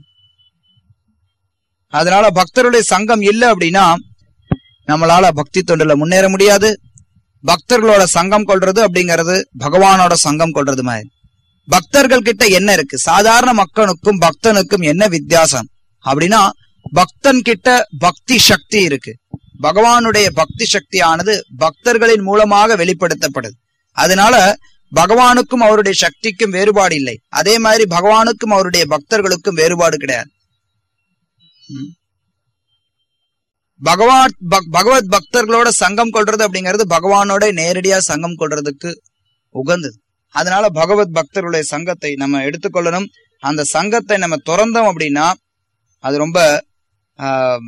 அதனால பக்தருடைய சங்கம் இல்லை அப்படின்னா நம்மளால பக்தி தொண்டுல முன்னேற முடியாது பக்தர்களோட சங்கம் கொள்றது அப்படிங்கிறது பகவானோட சங்கம் கொள்றது மாதிரி பக்தர்கள் கிட்ட என்ன இருக்கு சாதாரண மக்களுக்கும் பக்தனுக்கும் என்ன வித்தியாசம் அப்படின்னா பக்தன் கிட்ட பக்தி சக்தி இருக்கு பகவானுடைய பக்தி சக்தியானது பக்தர்களின் மூலமாக வெளிப்படுத்தப்படுது அதனால பகவானுக்கும் அவருடைய சக்திக்கும் வேறுபாடு இல்லை அதே மாதிரி பகவானுக்கும் அவருடைய பக்தர்களுக்கும் வேறுபாடு கிடையாது ம். பகவான் பக்- பகவத் பக்தர்களோட சங்கம் கொள்றது அப்படிங்கிறது பகவானோட நேரடியா சங்கம் கொள்றதுக்கு உகந்தது அதனால பகவத் பக்தர்களுடைய சங்கத்தை நம்ம எடுத்துக்கொள்ளணும் அந்த சங்கத்தை நம்ம திறந்தோம் அப்படின்னா அது ரொம்ப ஆம்,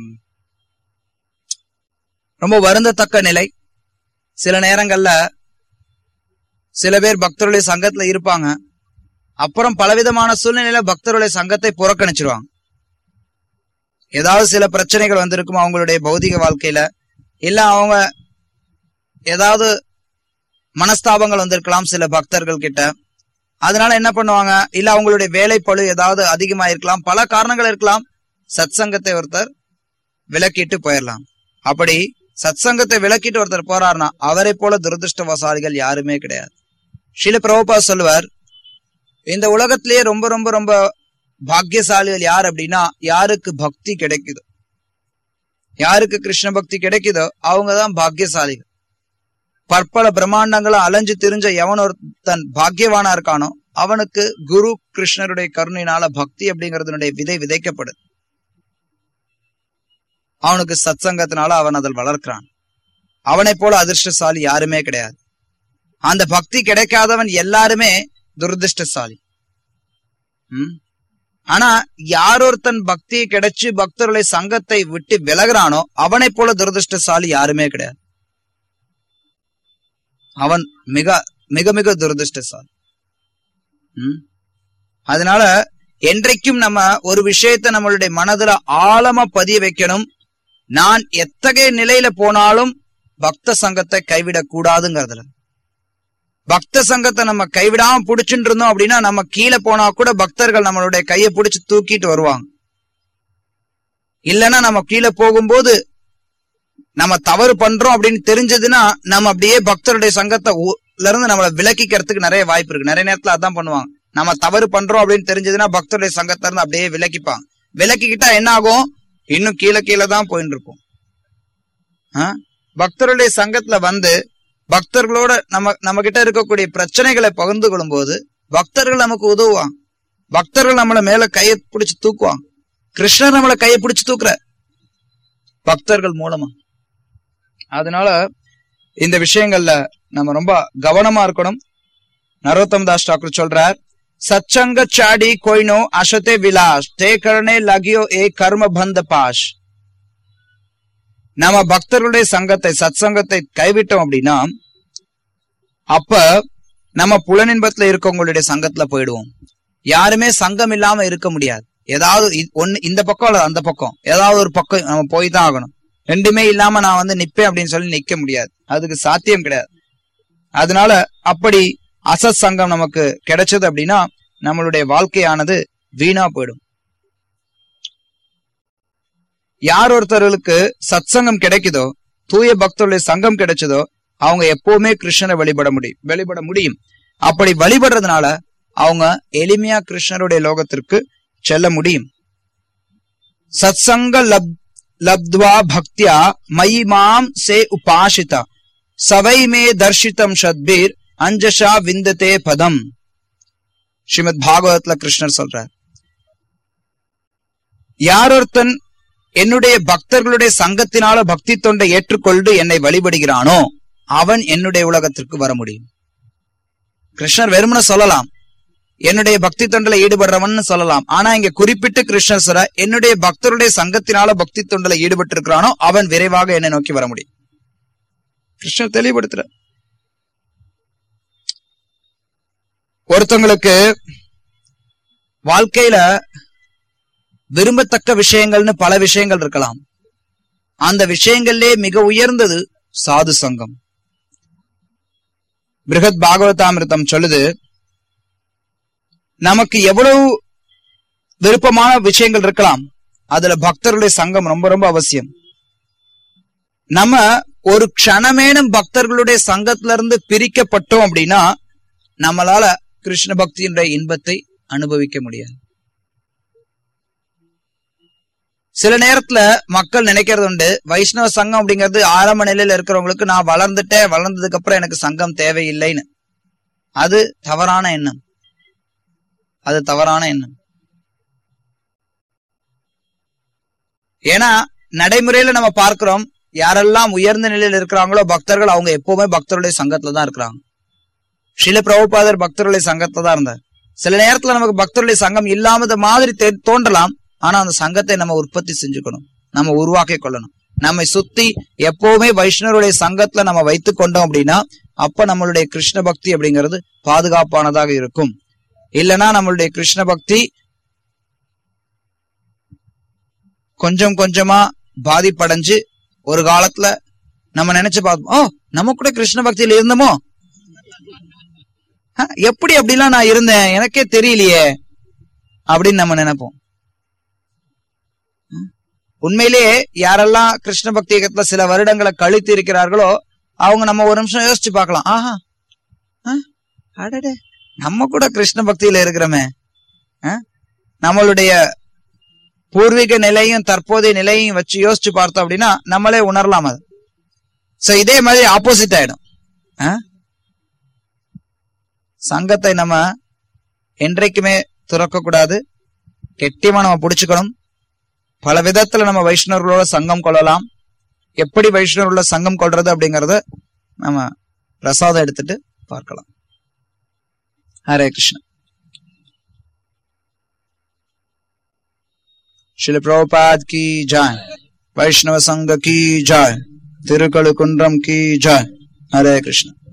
ரொம்ப வருந்தத்தக்க நிலை சில நேரங்கள்ல சில பேர் பக்தருடைய சங்கத்துல இருப்பாங்க அப்புறம் பலவிதமான சூழ்நிலையில பக்தருடைய சங்கத்தை புறக்கணிச்சிருவாங்க ஏதாவது சில பிரச்சனைகள் வந்திருக்கும் அவங்களுடைய பௌதிக வாழ்க்கையில இல்ல அவங்க ஏதாவது மனஸ்தாபங்கள் வந்திருக்கலாம் சில பக்தர்கள் கிட்ட அதனால என்ன பண்ணுவாங்க இல்ல அவங்களுடைய வேலைப்பழு ஏதாவது அதிகமா இருக்கலாம் பல காரணங்கள் இருக்கலாம் சத் சங்கத்தை ஒருத்தர் விலக்கிட்டு போயிடலாம் அப்படி சத் சங்கத்தை விலக்கிட்டு ஒருத்தர் போறாருன்னா அவரை போல துரதிருஷ்டவசாலிகள் யாருமே கிடையாது ஸ்ரீல பிரபுபா சொல்லுவார் இந்த உலகத்திலேயே ரொம்ப ரொம்ப ரொம்ப பாக்கியசாலிகள் யார் அப்படின்னா யாருக்கு பக்தி கிடைக்குதோ யாருக்கு கிருஷ்ண பக்தி கிடைக்குதோ அவங்கதான் பாக்கியசாலிகள் பற்பல பிரம்மாண்டங்களை அலைஞ்சு திரிஞ்ச எவன் ஒருத்தன் பாக்கியவானா இருக்கானோ அவனுக்கு குரு கிருஷ்ணருடைய கருணையினால பக்தி அப்படிங்கறதுனுடைய விதை விதைக்கப்படுது அவனுக்கு சத்சங்கத்தினால அவன் அதில் வளர்க்கிறான் அவனை போல அதிர்ஷ்டசாலி யாருமே கிடையாது அந்த பக்தி கிடைக்காதவன் எல்லாருமே துரதிருஷ்டசாலி ம்? ஆனா யாரொருத்தன் பக்தி கிடைச்சு பக்தர்களை சங்கத்தை விட்டு விலகுறானோ அவனை போல துரதிருஷ்டசாலி யாருமே கிடையாது அவன் மிக மிக மிக துரதிருஷ்டசாலி ம்? அதனால என்றைக்கும் நம்ம ஒரு விஷயத்தை நம்மளுடைய மனதுல ஆழமா பதிய வைக்கணும் நான் எத்தகைய நிலையில போனாலும் பக்த சங்கத்தை கைவிடக் கூடாதுங்கிறதுல பக்த சங்கத்தை நம்ம கைவிடாம புடிச்சுட்டு இருந்தோம் அப்படின்னா நம்ம கீழே போனா கூட பக்தர்கள் நம்மளுடைய கையை பிடிச்சு தூக்கிட்டு வருவாங்க இல்லைன்னா நம்ம கீழே போகும்போது நம்ம தவறு பண்றோம் அப்படின்னு தெரிஞ்சதுன்னா நம்ம அப்படியே பக்தருடைய சங்கத்தை ஊ- ல இருந்து நம்மளை விலக்கிக்கிறதுக்கு நிறைய வாய்ப்பு இருக்கு நிறைய நேரத்துல அதான் பண்ணுவாங்க நம்ம தவறு பண்றோம் அப்படின்னு தெரிஞ்சதுன்னா பக்தருடைய சங்கத்தை இருந்து அப்படியே விலக்கிப்பாங்க விலக்கிக்கிட்டா என்ன ஆகும் இன்னும் கீழே கீழே தான் போயிட்டு இருக்கும் ஆ? பக்தருடைய சங்கத்துல வந்து பக்தர்களோட நம்ம நம்ம கிட்ட இருக்கக்கூடிய பிரச்சனைகளை பகிர்ந்து கொள்ளும் போது பக்தர்கள் நமக்கு உதவுவாங்க பக்தர்கள் நம்மள மேல கையை பிடிச்சு தூக்குவாங்க கிருஷ்ணர் நம்மள கையை பிடிச்சு தூக்குற பக்தர்கள் மூலமா அதனால இந்த விஷயங்கள்ல நம்ம ரொம்ப கவனமா இருக்கணும் நரோத்தம் தாஸ் டாக்கர் சொல்றார் சச்சங்க சாடி கொய்னோ அசதே விலாஸ் தே கரணே லகியோ ஏ கர்ம பந்த பாஷ் நம்ம பக்தர்களுடைய சங்கத்தை சத்சங்கத்தை கைவிட்டோம் அப்படின்னா அப்ப நம்ம புலனின்பத்துல இருக்கவங்களுடைய சங்கத்துல போயிடுவோம் யாருமே சங்கம் இல்லாம இருக்க முடியாது ஏதாவது இ- ஒண்ணு இந்த பக்கம் அல்லது அந்த பக்கம் ஏதாவது ஒரு பக்கம் நம்ம போய் தான் ஆகணும் ரெண்டுமே இல்லாம நான் வந்து நிப்பேன் அப்படின்னு சொல்லி நிக்க முடியாது அதுக்கு சாத்தியம் கிடையாது அதனால அப்படி அசத் சங்கம் நமக்கு கிடைச்சது அப்படின்னா நம்மளுடைய வாழ்க்கையானது வீணா போயிடும் யார் ஒருத்தர்களுக்கு சத்சங்கம் கிடைக்குதோ தூய பக்தருடைய சங்கம் கிடைச்சதோ அவங்க எப்பவுமே கிருஷ்ணரை வழிபட முடியும் வழிபட முடியும் அப்படி வழிபடுறதுனால அவங்க எளிமையா கிருஷ்ணருடைய லோகத்திற்கு செல்ல முடியும் சத்சங்க லப் லப்த்வா பக்தியா மயி மாம் சே உபாசிதா சவை மே தர்ஷிதம் சத்பீர் அஞ்சஷா விந்ததே பதம் ஸ்ரீமத் பாகவத்ல கிருஷ்ணர் சொல்றார் யாரொருத்தன் என்னுடைய பக்தர்களுடைய சங்கத்தினால பக்தி தொண்டை ஏற்றுக்கொண்டு என்னை வழிபடுகிறானோ அவன் என்னுடைய உலகத்திற்கு வர முடியும் கிருஷ்ணர் வெறுமன சொல்லலாம் என்னுடைய பக்தி தொண்டில ஈடுபடுறவன் சொல்லலாம் ஆனா இங்க குறிப்பிட்டு கிருஷ்ணர் சொல்ற என்னுடைய பக்தருடைய சங்கத்தினால பக்தி தொண்டில ஈடுபட்டு இருக்கிறானோ அவன் விரைவாக என்னை நோக்கி வர முடியும் கிருஷ்ணர் தெளிவுபடுத்துற ஒருத்தங்களுக்கு வாழ்க்கையில விரும்பத்தக்க விஷயங்கள்னு பல விஷயங்கள் இருக்கலாம் அந்த விஷயங்கள்லே மிக உயர்ந்தது சாது சங்கம் பிருகத் பாகவதாமிருதம் சொல்லுது நமக்கு எவ்வளவு விருப்பமான விஷயங்கள் இருக்கலாம் அதுல பக்தர்களுடைய சங்கம் ரொம்ப ரொம்ப அவசியம் நம்ம ஒரு க்ஷணமேனும் பக்தர்களுடைய சங்கத்துல இருந்து பிரிக்கப்பட்டோம் அப்படின்னா நம்மளால கிருஷ்ண பக்தியினுடைய இன்பத்தை அனுபவிக்க முடியாது சில நேரத்துல மக்கள் நினைக்கிறது உண்டு வைஷ்ணவ சங்கம் அப்படிங்கிறது ஆரம்ப நிலையில இருக்கிறவங்களுக்கு நான் வளர்ந்துட்டேன் வளர்ந்ததுக்கு அப்புறம் எனக்கு சங்கம் தேவையில்லைன்னு அது தவறான எண்ணம் அது தவறான எண்ணம் ஏன்னா நடைமுறையில நம்ம பார்க்கிறோம் யாரெல்லாம் உயர்ந்த நிலையில இருக்கிறாங்களோ பக்தர்கள் அவங்க எப்பவுமே பக்தருடைய சங்கத்துல தான் இருக்கிறாங்க ஸ்ரீல பிரபுபாதர் பக்தருடைய சங்கத்துல தான் இருந்தார் சில நேரத்துல நமக்கு பக்தருடைய சங்கம் இல்லாமத மாதிரி தெ- தோன்றலாம் ஆனா அந்த சங்கத்தை நம்ம உற்பத்தி செஞ்சுக்கணும் நம்ம உருவாக்கி கொள்ளணும் நம்மை சுத்தி எப்பவுமே வைஷ்ணவருடைய சங்கத்துல நம்ம வைத்துக் கொண்டோம் அப்படின்னா அப்ப நம்மளுடைய கிருஷ்ண பக்தி அப்படிங்கிறது பாதுகாப்பானதாக இருக்கும் இல்லனா நம்மளுடைய கிருஷ்ண பக்தி கொஞ்சம் கொஞ்சமா பாதிப்படைஞ்சு ஒரு காலத்துல நம்ம நினைச்சு பார்த்தோம் ஓ நம்ம கூட கிருஷ்ண பக்தியில இருந்தோமோ "ஆ, எப்படி அப்படிலாம் நான் இருந்தேன் எனக்கே தெரியலையே அப்படின்னு நம்ம நினைப்போம் ம். உண்மையிலேயே யாரெல்லாம் கிருஷ்ண பக்தி இயக்கத்துல சில வருடங்களை கழித்து இருக்கிறார்களோ அவங்க நம்ம ஒரு நிமிஷம் யோசிச்சு பார்க்கலாம் ஆஹா ஆ, அடடே நம்ம கூட கிருஷ்ண பக்தியில இருக்கிறோமே ஆ? நம்மளுடைய பூர்வீக நிலையும் தற்போதைய நிலையும் வச்சு யோசிச்சு பார்த்தோம் அப்படின்னா நம்மளே உணரலாம் அது சோ இதே மாதிரி ஆப்போசிட் ஆயிடும் ஆ? சங்கத்தை நம்ம என்றைக்குமே துறக்க கூடாது கெட்டியமா நம்ம புடிச்சுக்கணும் பல விதத்துல நம்ம வைஷ்ணவர்களோட சங்கம் கொள்ளலாம் எப்படி வைஷ்ணவர்களோட சங்கம் கொள்றது அப்படிங்கறத நம்ம பிரசாதம் எடுத்துட்டு பார்க்கலாம் ஹரே கிருஷ்ணா शिल प्रभुपाद की जय वैष्णव संघ की जय तिरुकल कुंड्रम की जय हरे कृष्ण